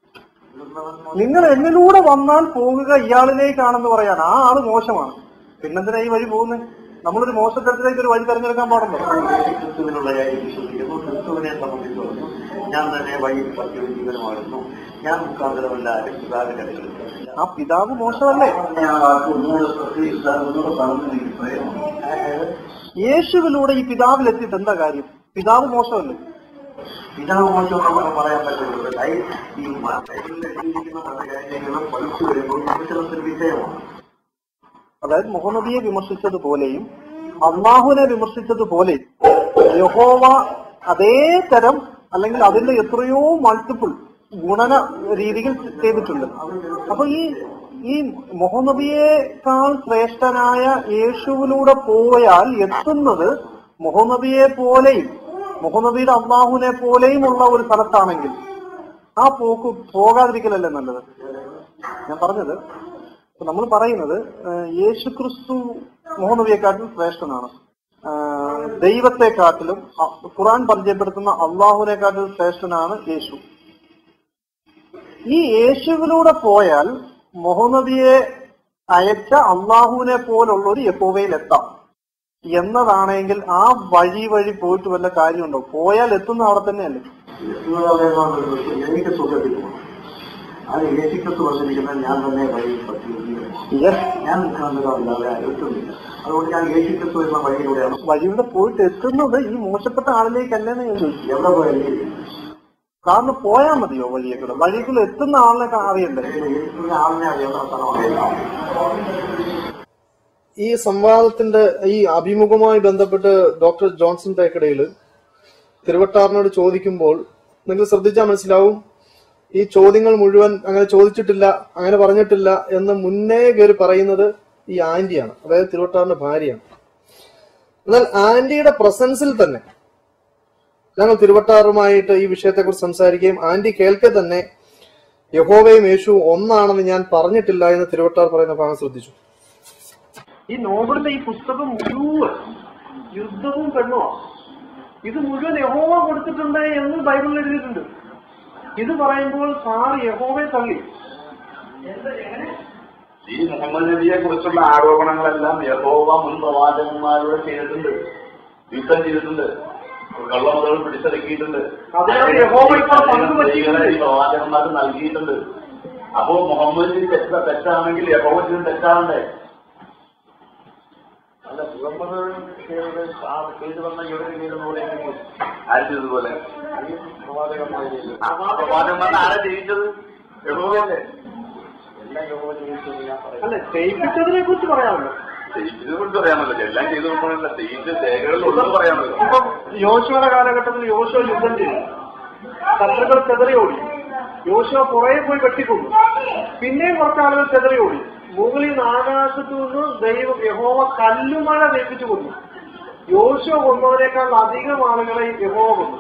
നിങ്ങൾ എന്നിലൂടെ വന്നാൽ പോകുക ഇയാളിലേക്കാണെന്ന് പറയാണ് ആ ആള് മോശമാണ് പിന്നെന്തിനാ ഈ വഴി പോകുന്നത് നമ്മളൊരു മോശത്തരത്തിലേക്ക് ഒരു വഴി തെരഞ്ഞെടുക്കാൻ പാടുണ്ടോ ക്രിസ്തുവിനുള്ള കാര്യം വിശ്വസിക്കുന്നു ക്രിസ്തുവിനെ സംബന്ധിച്ച് പറഞ്ഞു ഞാൻ തന്നെ വഴി പറ്റിയ ജീവനമായിരുന്നു ഞാൻ മുഖാന്തരമല്ലാരും പിതാവിന്റെ അടുക്കൽ എത്തുന്നില്ല. ആ പിതാവ് മോശമല്ലേ ഞാൻ ആ വാക്ക് ഒന്നുകൂടെ പ്രത്യേകിച്ച് ഒന്നുകൂടെ പറഞ്ഞു എനിക്ക് പ്രേമമാണ് യേശുവിലൂടെ ഈ പിതാവിലെത്തിയിട്ട് എന്താ കാര്യം പിതാവ് മോശമല്ലേ പിതാവ് മോശം നമുക്ക് പറയാൻ പറ്റുന്നത് ലൈഫ് ഈ ബൈബിളിൽ എഴുതിയിരിക്കുന്ന പല കാര്യങ്ങളും പഠിച്ചു വരുമ്പോൾ വിമർശനത്തിന് വിഷയമാണ് അതായത് മുഹമ്മദിയെ വിമർശിച്ചതുപോലെയും അള്ളാഹുവിനെ വിമർശിച്ചതുപോലെയും യഹോവ അതേ തരം അല്ലെങ്കിൽ അതിന്റെ എത്രയോ മൾട്ടിപ്പിൾ ഗുണന രീതികൾ ചെയ്തിട്ടുണ്ട് അപ്പൊ ഈ ഈ മുഹമ്മദിയേക്കാൾ ശ്രേഷ്ഠനായ യേശുവിലൂടെ പോയാൽ എത്തുന്നത് മുഹമ്മദിയെ പോലെയും മുഹമ്മദിയുടെ അള്ളാഹുവിനെ പോലെയും ഉള്ള ഒരു സ്ഥലത്താണെങ്കിൽ ആ പോക്ക് പോകാതിരിക്കലല്ലേ നല്ലത് ഞാൻ പറഞ്ഞത് ഇപ്പൊ നമ്മൾ പറയുന്നത് ഏഹ്, യേശുക്രിസ്തു മുഹമ്മദിയെക്കാട്ടിലും ശ്രേഷ്ഠനാണ് ഏഹ്, ദൈവത്തെക്കാട്ടിലും അ- ഖുറാൻ പരിചയപ്പെടുത്തുന്ന അള്ളാഹുവിനെക്കാട്ടിലും ശ്രേഷ്ഠനാണ് യേശു ഈ യേശുവിലൂടെ പോയാൽ മുഹമ്മദിയെ അയച്ച അള്ളാഹുവിനെ പോലുള്ള ഒരു യഹോവയിൽ എത്താം എന്നതാണെങ്കിൽ ആ വഴി വഴി പോയിട്ട് വല്ല കാര്യമുണ്ടോ പോയാൽ എത്തുന്ന അവിടെ തന്നെയല്ലേ എനിക്ക് സുഖത്തിൽ പോകണം അത് യേശുക്രിസ്തു വന്നിരിക്കുന്നത് ഞാൻ തന്നെ വഴി പറ്റിയ ജീവനമാണ് യെസ് ഞാൻ മുഖാന്തരമല്ലാതെ ആരോട്ടുന്നില്ല അതുകൊണ്ട് ഞാൻ യേശുക്രിസ്തു എന്ന വഴിയിലൂടെയാണ് വഴിയുടെ പോയിട്ട് എത്തുന്നത് ഈ മോശപ്പെട്ട ആളിലേക്കല്ലെന്ന് ഞാൻ ചോദിച്ചു എവിടെ പോയാലും കാരണം പോയാൽ മതിയോ വഴിയേക്കൂടെ വഴിക്കുള്ള എത്തുന്ന ആളിനെ കാ- അറിയണ്ടേ യേശുവിന്റെ ആളിനെ അറിയാവുന്ന സ്ഥലമാണ് ഈ സംവാദത്തിന്റെ ഈ അഭിമുഖവുമായി ബന്ധപ്പെട്ട് ഡോക്ടർ ജോൺസൺ തേക്കടയിൽ തിരുവട്ടാറിനോട് ചോദിക്കുമ്പോൾ നിങ്ങൾ ശ്രദ്ധിച്ചാൽ മനസ്സിലാവും ഈ ചോദ്യങ്ങൾ മുഴുവൻ അങ്ങനെ ചോദിച്ചിട്ടില്ല അങ്ങനെ പറഞ്ഞിട്ടില്ല എന്ന് മുന്നേ കയറി പറയുന്നത് ഈ ആന്റിയാണ് അതായത് തിരുവട്ടാറിന്റെ ഭാര്യയാണ് എന്നാൽ ആന്റിയുടെ പ്രസൻസിൽ തന്നെ ഞങ്ങൾ തിരുവട്ടാറുമായിട്ട് ഈ വിഷയത്തെക്കുറിച്ച് സംസാരിക്കുകയും ആന്റി കേൾക്കെ തന്നെ യഹോവയും യേശുവും ഒന്നാണെന്ന് ഞാൻ പറഞ്ഞിട്ടില്ല എന്ന് തിരുവട്ടാർ പറയുന്ന ഭാഗം ശ്രദ്ധിച്ചു ഈ നോബലിന്റെ ഈ പുസ്തകം മുഴുവൻ യുദ്ധവും പെണ്ണുമാണ് ഇത് മുഴുവൻ യഹോവ കൊടുത്തിട്ടുണ്ട് എന്ന് ബൈബിളിൽ എഴുതിയിട്ടുണ്ട് ഇത് പറയുമ്പോൾ സാർ യഹോവയെ തള്ളി ഈ മുഹമ്മദ് നബിയെ കുറിച്ചുള്ള ആരോപണങ്ങളെല്ലാം യഹോവ മുൻ പ്രവാചകന്മാരോട് ചെയ്തിട്ടുണ്ട് യുദ്ധം ചെയ്തിട്ടുണ്ട് കള്ളമുതകൾ പിടിച്ചടക്കിയിട്ടുണ്ട് അതിനകത്ത് യഹോവ ഇപ്പോൾ പങ്കുവച്ചിട്ടുണ്ട്. ഈ പ്രവാചകന്മാർക്ക് നൽകിയിട്ടുണ്ട് അപ്പോ മുഹമ്മദ് തെറ്റ തെറ്റാണെങ്കിൽ യഹോവ ചെയ്ത് തെറ്റാണ്ടേ അല്ല മുഹമ്മദ് ചെയ്ത് വന്ന ഇവര് ചെയ്തതുപോലെ ആര് ചെയ്തതുപോലെ ആ പ്രവാചകന്മാർ ആരാ ജയിച്ചത് യഹോവയല്ലേ എല്ലാം യഹോവ ജയിച്ചത് ഞാൻ പറയാം അല്ല ചെയ്യിപ്പിച്ചതിനെ കുറിച്ച് പറയാമല്ലോ ഇതിനെ കുറിച്ച് പറയാമല്ലോ എല്ലാം ചെയ്തു കൊണ്ടല്ല ചെയ്ത് രേഖകളിലുള്ളത് പറയാമല്ലോ ഇപ്പൊ യോശുവയുടെ കാലഘട്ടത്തിൽ യോശുവ യുദ്ധം ചെയ്തു ശത്രുക്കൾ ചെതറി ഓടി യോശുവ പുറകെ പോയി വെട്ടിക്കൊണ്ടു പിന്നെയും കുറച്ച് ആളുകൾ ചെതറി ഓടി മുകളിൽ നിന്ന് ആകാശത്തു നിന്ന് ദൈവം യഹോവ കല്ലുമഴ ദയിപ്പിച്ചു കൊന്നു യോശുവ കൊന്നതിനേക്കാൾ അധികം ആളുകളെ യഹോവ കൊന്നു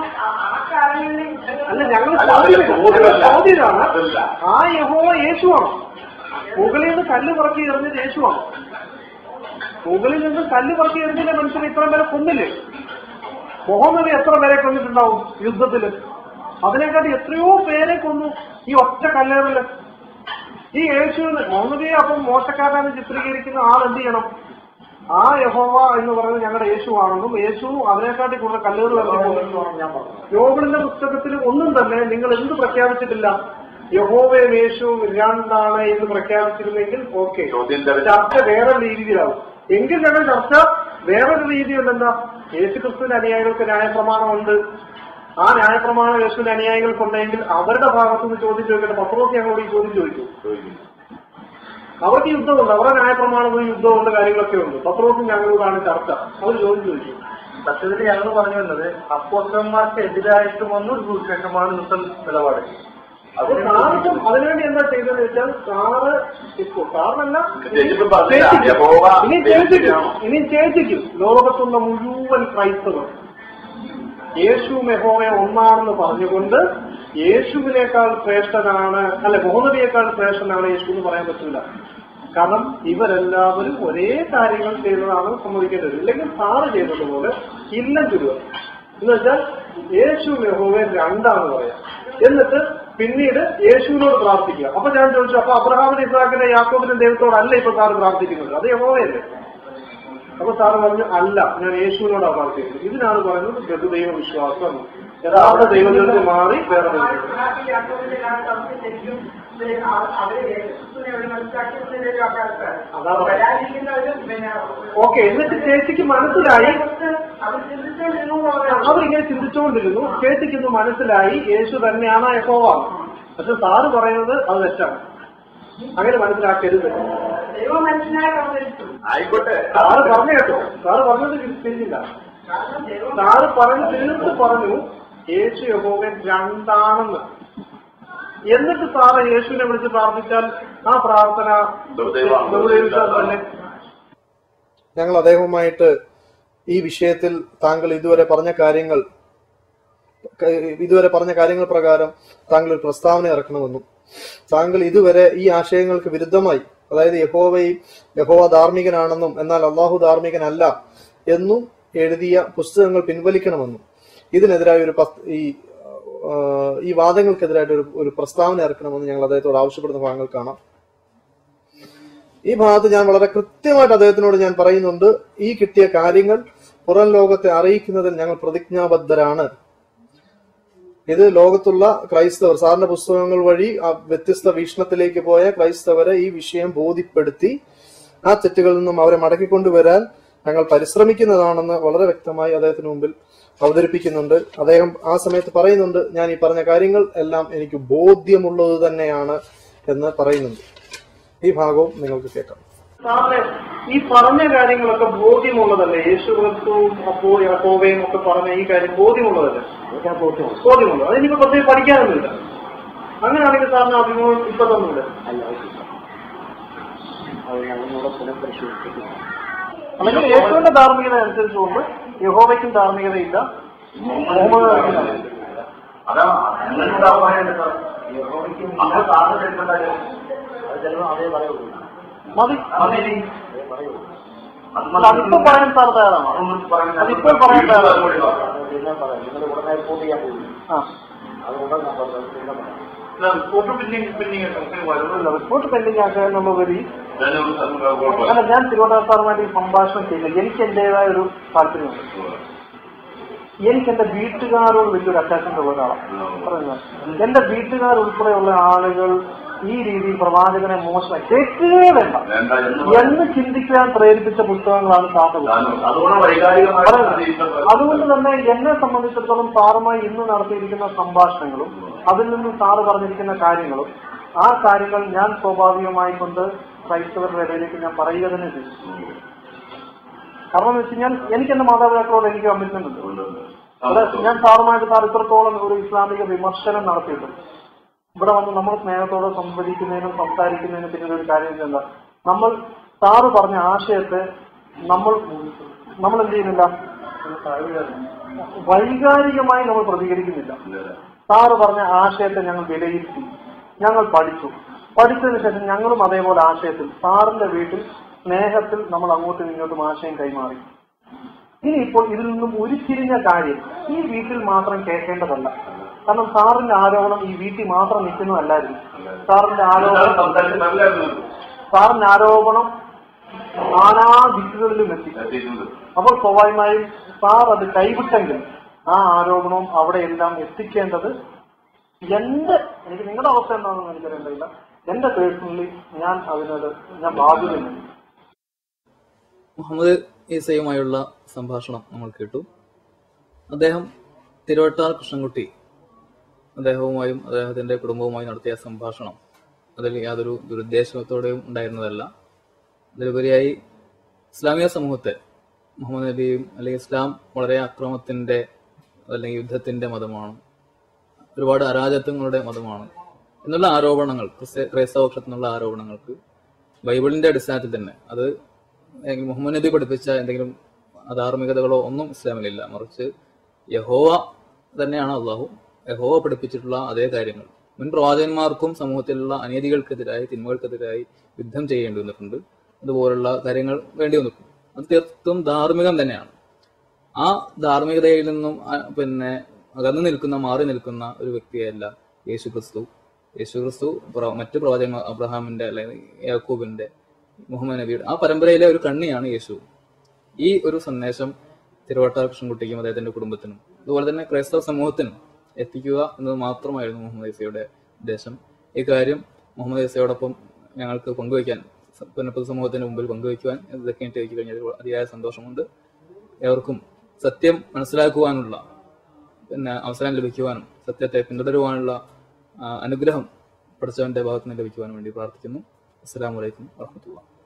അല്ല ഞങ്ങൾ അല്ല, അതിലെ ചോദ്യമല്ല. ചോദ്യമാണ് അതല്ല. ആ യഹോവ യേശുവാണ് മുകളിൽ നിന്ന് കല്ല് പറക്കി എറിഞ്ഞത് യേശുവാണ് മുകളിൽ നിന്ന് കല്ല് പറക്കി എറിഞ്ഞില്ല മനുഷ്യൻ ഇത്രയും പേരെ കൊന്നില്ലേ മുഹമ്മദ് എത്ര പേരെ കൊന്നിട്ടുണ്ടാവും യുദ്ധത്തില് അതിനെക്കാട്ടി എത്രയോ പേരെ കൊന്നു ഈ ഒറ്റ കല്ലേറില് ഈ യേശുവിന് മുഹമ്മദിയെ അപ്പം മോശക്കാരാണ് ചിത്രീകരിക്കുന്ന ആൾ എന്ത് ചെയ്യണം ആ യഹോവ എന്ന് പറയുന്നത് ഞങ്ങളുടെ യേശുവാണെന്നും യേശു അതിനെക്കാട്ടി കൂടുതൽ കല്ലേറ് വരുന്നു ഞാൻ പറഞ്ഞു യോബിളിന്റെ പുസ്തകത്തിൽ ഒന്നും തന്നെ നിങ്ങൾ എന്ത് പ്രഖ്യാപിച്ചിട്ടില്ല യഹോവയും യേശുവും രണ്ടാണ് എന്ന് പ്രഖ്യാപിച്ചിരുന്നെങ്കിൽ ഓക്കെ ചോദ്യം തെളിഞ്ഞു. ചർച്ച വേറെ രീതിയിലാവും എങ്കിൽ ഞങ്ങൾ ചർച്ച വേറൊരു രീതിയുണ്ട് എന്താ യേശുക്രിസ്തുവിന്റെ അനുയായികൾക്ക് ന്യായപ്രമാണമുണ്ട് ആ ന്യായപ്രമാണം യേശുവിന്റെ അനുയായികൾക്കുണ്ടെങ്കിൽ അവരുടെ ഭാഗത്തുനിന്ന് ചോദ്യം ചോദിക്കട്ടെ പത്രോസ് ഞങ്ങളോട് ഈ ചോദ്യം ചോദിക്കും അവർക്ക് യുദ്ധമുണ്ട് അവരുടെ ന്യായപ്രമാണത്തിൽ യുദ്ധമുണ്ട് കാര്യങ്ങളൊക്കെ ഉണ്ട് പത്രോസും ഞങ്ങളോടാണ് ചർച്ച അവർ ചോദ്യം ചോദിക്കും സത്യത്തിൽ ഞങ്ങൾ പറഞ്ഞു വന്നത് അപ്പോസ്റ്റന്മാർക്ക് എതിരായിട്ട് വന്ന ഒരു സുവിശേഷമാണ് ഇന്നത്തെ നിലപാട് അപ്പൊ സാറിപ്പം അതിനുവേണ്ടി എന്താ ചെയ്തതെന്ന് വെച്ചാൽ സാറ് ഇപ്പോൾ സാറിനല്ല ചേച്ചിപ്പം പറഞ്ഞില്ല, യഹോവ ഇനി ചേച്ചിക്കും ഇനി ചേച്ചിക്കും ലോകത്തുള്ള മുഴുവൻ ക്രൈസ്തവർ യേശു മെഹോവെ ഒന്നാണെന്ന് പറഞ്ഞുകൊണ്ട് യേശുവിനേക്കാൾ ശ്രേഷ്ഠനാണ് അല്ല മുഹമ്മദിയേക്കാൾ ശ്രേഷ്ഠനാണ് യേശു എന്ന് പറയാൻ പറ്റില്ല കാരണം ഇവരെല്ലാവരും ഒരേ കാര്യങ്ങൾ ചെയ്യുന്നതാണ് സമ്മതിക്കേണ്ടത് ഇല്ലെങ്കിൽ സാറ് ചെയ്തതുപോലെ ഇല്ലം ചുരുക എന്ന് വെച്ചാൽ യേശു മെഹോവെ രണ്ടാന്ന് പറയാം എന്നിട്ട് പിന്നീട് യേശുവിനോട് പ്രാർത്ഥിക്കുക അപ്പൊ ഞാൻ ചോദിച്ചു അപ്പൊ അബ്രഹാമിന് ഇസ്രാക്കിന്റെ യാക്കോബിന്റെ ദൈവത്തോടല്ല ഇപ്പൊ സാറ് പ്രാർത്ഥിക്കുന്നത് അത് യഹോവയല്ലേ അപ്പൊ സാറ് പറഞ്ഞു അല്ല ഞാൻ യേശുവിനോടാണ് പ്രാർത്ഥിക്കുന്നത് ഇതിനാണ് പറയുന്നത് ബഹുദൈവ വിശ്വാസം യഥാർത്ഥ ദൈവത്തിൽ മാറി വേറെ ദൈവത്തിൽ ഓക്കെ എന്നിട്ട് ചേച്ചിക്ക് മനസ്സിലായി അവരിങ്ങനെ ചിന്തിച്ചുകൊണ്ടിരുന്നു ചേച്ചിക്ക് ഇത് മനസ്സിലായി യേശു തന്നെയാണ് യഹോവ പക്ഷെ സാറ് പറയുന്നത് അത് തെറ്റാണ് അങ്ങനെ മനസ്സിലാക്കരുത് ആയിക്കോട്ടെ സാറ് പറഞ്ഞു കേട്ടോ സാറ് പറഞ്ഞത് തിരിഞ്ഞില്ല സാറ് പറഞ്ഞു തീർത്ത് പറഞ്ഞു യേശു യഹോവൻ രണ്ടാണെന്ന് എന്നിട്ട് സാറ് യേശുവിനെ വിളിച്ച് പ്രാർത്ഥിച്ചാൽ ആ പ്രാർത്ഥന ബഹുദൈവമാണ്. ബഹുദൈവവിശ്വാസം തന്നെ ഞങ്ങൾ അദ്ദേഹവുമായിട്ട് ഈ വിഷയത്തിൽ താങ്കൾ ഇതുവരെ പറഞ്ഞ കാര്യങ്ങൾ ക- ഇതുവരെ പറഞ്ഞ കാര്യങ്ങൾ പ്രകാരം താങ്കൾ ഒരു പ്രസ്താവന ഇറക്കണമെന്നും താങ്കൾ ഇതുവരെ ഈ ആശയങ്ങൾക്ക് വിരുദ്ധമായി അതായത് യഹോവയും യഹോവ ധാർമ്മികനാണെന്നും എന്നാൽ അള്ളാഹു ധാർമ്മികനല്ല എന്നും എഴുതിയ പുസ്തകങ്ങൾ പിൻവലിക്കണമെന്നും ഇതിനെതിരായ ഒരു പസ്- ഈ ആ, ഈ വാദങ്ങൾക്കെതിരായിട്ട് ഒരു ഒരു പ്രസ്താവന ഇറക്കണമെന്ന് ഞങ്ങൾ അദ്ദേഹത്തോട് ആവശ്യപ്പെടുന്ന ഭാഗങ്ങൾ കാണാം ഈ ഭാഗത്ത് ഞാൻ വളരെ കൃത്യമായിട്ട് അദ്ദേഹത്തിനോട് ഞാൻ പറയുന്നുണ്ട് ഈ കിട്ടിയ കാര്യങ്ങൾ പുറം ലോകത്തെ അറിയിക്കുന്നതിൽ ഞങ്ങൾ പ്രതിജ്ഞാബദ്ധരാണ് ഇത് ലോകത്തുള്ള ക്രൈസ്തവർ സാറിന്റെ പുസ്തകങ്ങൾ വഴി ആ വ്യത്യസ്ത വീക്ഷണത്തിലേക്ക് പോയ ക്രൈസ്തവരെ ഈ വിഷയം ബോധ്യപ്പെടുത്തി ആ തെറ്റുകളിൽ നിന്നും അവരെ മടക്കിക്കൊണ്ടുവരാൻ ഞങ്ങൾ പരിശ്രമിക്കുന്നതാണെന്ന് വളരെ വ്യക്തമായി അദ്ദേഹത്തിന് മുമ്പിൽ അവതരിപ്പിക്കുന്നുണ്ട് അദ്ദേഹം ആ സമയത്ത് പറയുന്നുണ്ട് ഞാൻ ഈ പറഞ്ഞ കാര്യങ്ങൾ എല്ലാം എനിക്ക് ബോധ്യമുള്ളത് തന്നെയാണ് എന്ന് പറയുന്നുണ്ട് ഈ ഭാഗവും നിങ്ങൾക്ക് കേൾക്കാം സാറിന് ഈ പറഞ്ഞ കാര്യങ്ങളൊക്കെ ബോധ്യമുള്ളതല്ലേ യേശു ക്രിസ്തുവും അപ്പോ യഹോവയും ഒക്കെ പറഞ്ഞ ഈ കാര്യം ബോധ്യമുള്ളതല്ലേ ബോധ്യമുള്ളത് അതിനിപ്പോ പ്രത്യേകം പഠിക്കാനൊന്നുമില്ല അങ്ങനെയാണെങ്കിൽ സാറിന് അഭിമുഖം ഇപ്പൊ തന്നില്ല അല്ലെങ്കിൽ യേശുവിന്റെ ധാർമ്മികത അനുസരിച്ചുകൊണ്ട് യഹോവയ്ക്കും ധാർമ്മികതയില്ല മുഹമ്മദ് നബിക്കും അതാ നിങ്ങളുടെ പറയുന്നത് അപ്പോൾ സാറിന് തെറ്റുണ്ടായോ മതി അതിനി അതിപ്പോ പറയാൻ സാർ തയ്യാറാണോ അതിപ്പോൾ പറയാൻ തയ്യാറാണോ ആ റിപ്പോർട്ട് പിന്നെയും പിന്നെയും നമുക്ക് വരുന്നില്ല റിപ്പോർട്ട് പെൻഡിംഗ് ആക്കുക എന്നുള്ളൊരു ഞാനൊരു അല്ല ഞാൻ തിരുവനന്തപുരം സാറുമായിട്ട് ഈ സംഭാഷണം ചെയ്യില്ല എനിക്ക് എന്റേതായ ഒരു താല്പര്യമുണ്ട് എനിക്ക് എന്റെ വീട്ടുകാരോട് വലിയൊരു അറ്റാച്ച്മെന്റ് ഉള്ള ഒരാളാണ് പറയുന്നത് എന്റെ വീട്ടുകാർ ഉൾപ്പെടെയുള്ള ആളുകൾ ഈ രീതിയിൽ പ്രവാചകനെ മോശമായി കേൾക്കുകയേ വേണ്ട വേണ്ട എന്ന് എന്ന് ചിന്തിക്കാൻ പ്രേരിപ്പിച്ച പുസ്തകങ്ങളാണ് സാറിന്റെ പുസ്തകം ഞാനും അതുകൊണ്ട് വൈകാരികമായിട്ട് അതുകൊണ്ട് തന്നെ എന്നെ സംബന്ധിച്ചിടത്തോളം സാറുമായി ഇന്ന് നടത്തിയിരിക്കുന്ന സംഭാഷണങ്ങളും അതിൽ നിന്നും സാറ് പറഞ്ഞിരിക്കുന്ന കാര്യങ്ങളും ആ കാര്യങ്ങൾ ഞാൻ സ്വാഭാവികമായി കൊണ്ട് ക്രൈസ്തവരുടെ ഇടയിലേക്ക് ഞാൻ പറയുക തന്നെ ചെയ്യും കാരണം എന്ന് വെച്ച് കഴിഞ്ഞാൽ എനിക്ക് എന്റെ മാതാപിതാക്കളോട് എനിക്ക് കമ്മിറ്റ്മെന്റ് ഉണ്ട് ഇവിടെ ഞാൻ സാറുമായിട്ട് സാർ ഇത്രത്തോളം ഒരു ഇസ്ലാമിക വിമർശനം നടത്തിയിട്ടുണ്ട് ഇവിടെ വന്ന് നമ്മൾ സ്നേഹത്തോടെ സംവദിക്കുന്നതിനും സംസാരിക്കുന്നതിനും പിന്നെ ഒരു കാര്യം എന്താ നമ്മൾ സാറ് പറഞ്ഞ ആശയത്തെ നമ്മൾ നമ്മൾ എന്ത് ചെയ്യുന്നില്ല വൈകാരികമായി നമ്മൾ പ്രതികരിക്കുന്നില്ല സാറ് പറഞ്ഞ ആശയത്തെ ഞങ്ങൾ വിലയിരുത്തി ഞങ്ങൾ പഠിച്ചു പഠിച്ചതിന് ശേഷം ഞങ്ങളും അതേപോലെ ആശയത്തിൽ സാറിന്റെ വീട്ടിൽ സ്നേഹത്തിൽ നമ്മൾ അങ്ങോട്ടും ഇങ്ങോട്ടും ആശയം കൈമാറി ഇനിയിപ്പോൾ ഇതിൽ നിന്നും ഉരുത്തിരിഞ്ഞ കാര്യം ഈ വീട്ടിൽ മാത്രം കേൾക്കേണ്ടതല്ല കാരണം സാറിന്റെ ആരോപണം ഈ വീട്ടിൽ മാത്രം നിൽക്കുന്നതല്ലായിരുന്നു സാറിന്റെ ആരോപണം സംസാരിച്ച് നല്ലായിരുന്നു സാറിന്റെ ആരോപണം നാനാ ദിക്കുകളിലും എത്തി എത്തിയിട്ടുണ്ട് അപ്പോൾ സ്വാഭാവികമായും സാർ അത് കൈവിട്ടെങ്കിൽ ആ ആരോപണവും അവിടെയെല്ലാം എത്തിക്കേണ്ടത് എന്റെ എനിക്ക് നിങ്ങളുടെ അവസ്ഥ എന്താണെന്ന് എനിക്കറിയില്ല എന്റെ പേഴ്സണലി ഞാൻ അതിനോട് ഞാൻ ബാധ്യതയുണ്ട് മുഹമ്മദ് ഈസയുമായുള്ള സംഭാഷണം നമ്മൾ കേട്ടു അദ്ദേഹം തിരുവട്ടാർ കൃഷ്ണൻകുട്ടി അദ്ദേഹവുമായും അദ്ദേഹത്തിന്റെ കുടുംബവുമായും നടത്തിയ സംഭാഷണം അതിൽ യാതൊരു ദുരുദ്ദേശത്തോടെയും ഉണ്ടായിരുന്നതല്ല അതിലുപരിയായി ഇസ്ലാമിക സമൂഹത്തെ മുഹമ്മദ് നബിയും അല്ലെങ്കിൽ ഇസ്ലാം വളരെ അക്രമത്തിന്റെ അല്ലെങ്കിൽ യുദ്ധത്തിന്റെ മതമാണ് ഒരുപാട് അരാജത്വങ്ങളുടെ മതമാണ് എന്നുള്ള ആരോപണങ്ങൾ ക്രിസ്ത- ക്രൈസ്തവ പക്ഷത്തു നിന്നുള്ള ആരോപണങ്ങൾക്ക് ബൈബിളിന്റെ അടിസ്ഥാനത്തിൽ തന്നെ അത് അല്ലെങ്കിൽ മുഹമ്മദ് നബി പഠിപ്പിച്ച എന്തെങ്കിലും അധാർമികതകളോ ഒന്നും ഇസ്ലാമിലില്ല മറിച്ച് യഹോവ തന്നെയാണ് അള്ളാഹു യഹോവ പഠിപ്പിച്ചിട്ടുള്ള അതേ കാര്യങ്ങൾ മുൻ പ്രവാചകന്മാർക്കും സമൂഹത്തിലുള്ള അനീതികൾക്കെതിരായി തിന്മകൾക്കെതിരായി യുദ്ധം ചെയ്യേണ്ടി വന്നിട്ടുണ്ട് അതുപോലുള്ള കാര്യങ്ങൾ വേണ്ടി വന്നിട്ടുണ്ട് അത് തീർത്തും ധാർമ്മികം തന്നെയാണ് ആ ധാർമ്മികതയിൽ നിന്നും ആ, പിന്നെ അകന്നു നിൽക്കുന്ന മാറി നിൽക്കുന്ന ഒരു വ്യക്തിയല്ല യേശു ക്രിസ്തു യേശു ക്രിസ്തു പ്ര- മറ്റു പ്രവാചകന്മാർ അബ്രഹാമിന്റെ അല്ലെങ്കിൽ യാക്കൂബിന്റെ മുഹമ്മദ് നബിയുടെ ആ പരമ്പരയിലെ ഒരു കണ്ണിയാണ് യേശു ഈ ഒരു സന്ദേശം തിരുവട്ടാർ കൃഷ്ണൻകുട്ടിക്കും അദ്ദേഹത്തിന്റെ കുടുംബത്തിനും അതുപോലെ തന്നെ ക്രൈസ്തവ സമൂഹത്തിനും എത്തിക്കുക എന്നത് മാത്രമായിരുന്നു മുഹമ്മദ് ഈസയുടെ ഉദ്ദേശം ഈ കാര്യം മുഹമ്മദ് ഈസയോടൊപ്പം ഞങ്ങൾക്ക് പങ്കുവയ്ക്കാൻ സ- പിന്നെ പൊതുസമൂഹത്തിന് മുമ്പിൽ പങ്കുവയ്ക്കുവാൻ ഇതൊക്കെ എനിക്ക് കഴിഞ്ഞതിൽ അതിയായ സന്തോഷമുണ്ട് ഏവർക്കും സത്യം മനസ്സിലാക്കുവാനുള്ള പിന്നെ അവസരം ലഭിക്കുവാനും സത്യത്തെ പിന്തുടരുവാനുള്ള ആ, അനുഗ്രഹം പഠിച്ചവന്റെ ഭാഗത്ത് നിന്ന് ലഭിക്കുവാനും വേണ്ടി പ്രാർത്ഥിക്കുന്നു അസ്സലാമു അലൈക്കും വാഹമത്തുള്ള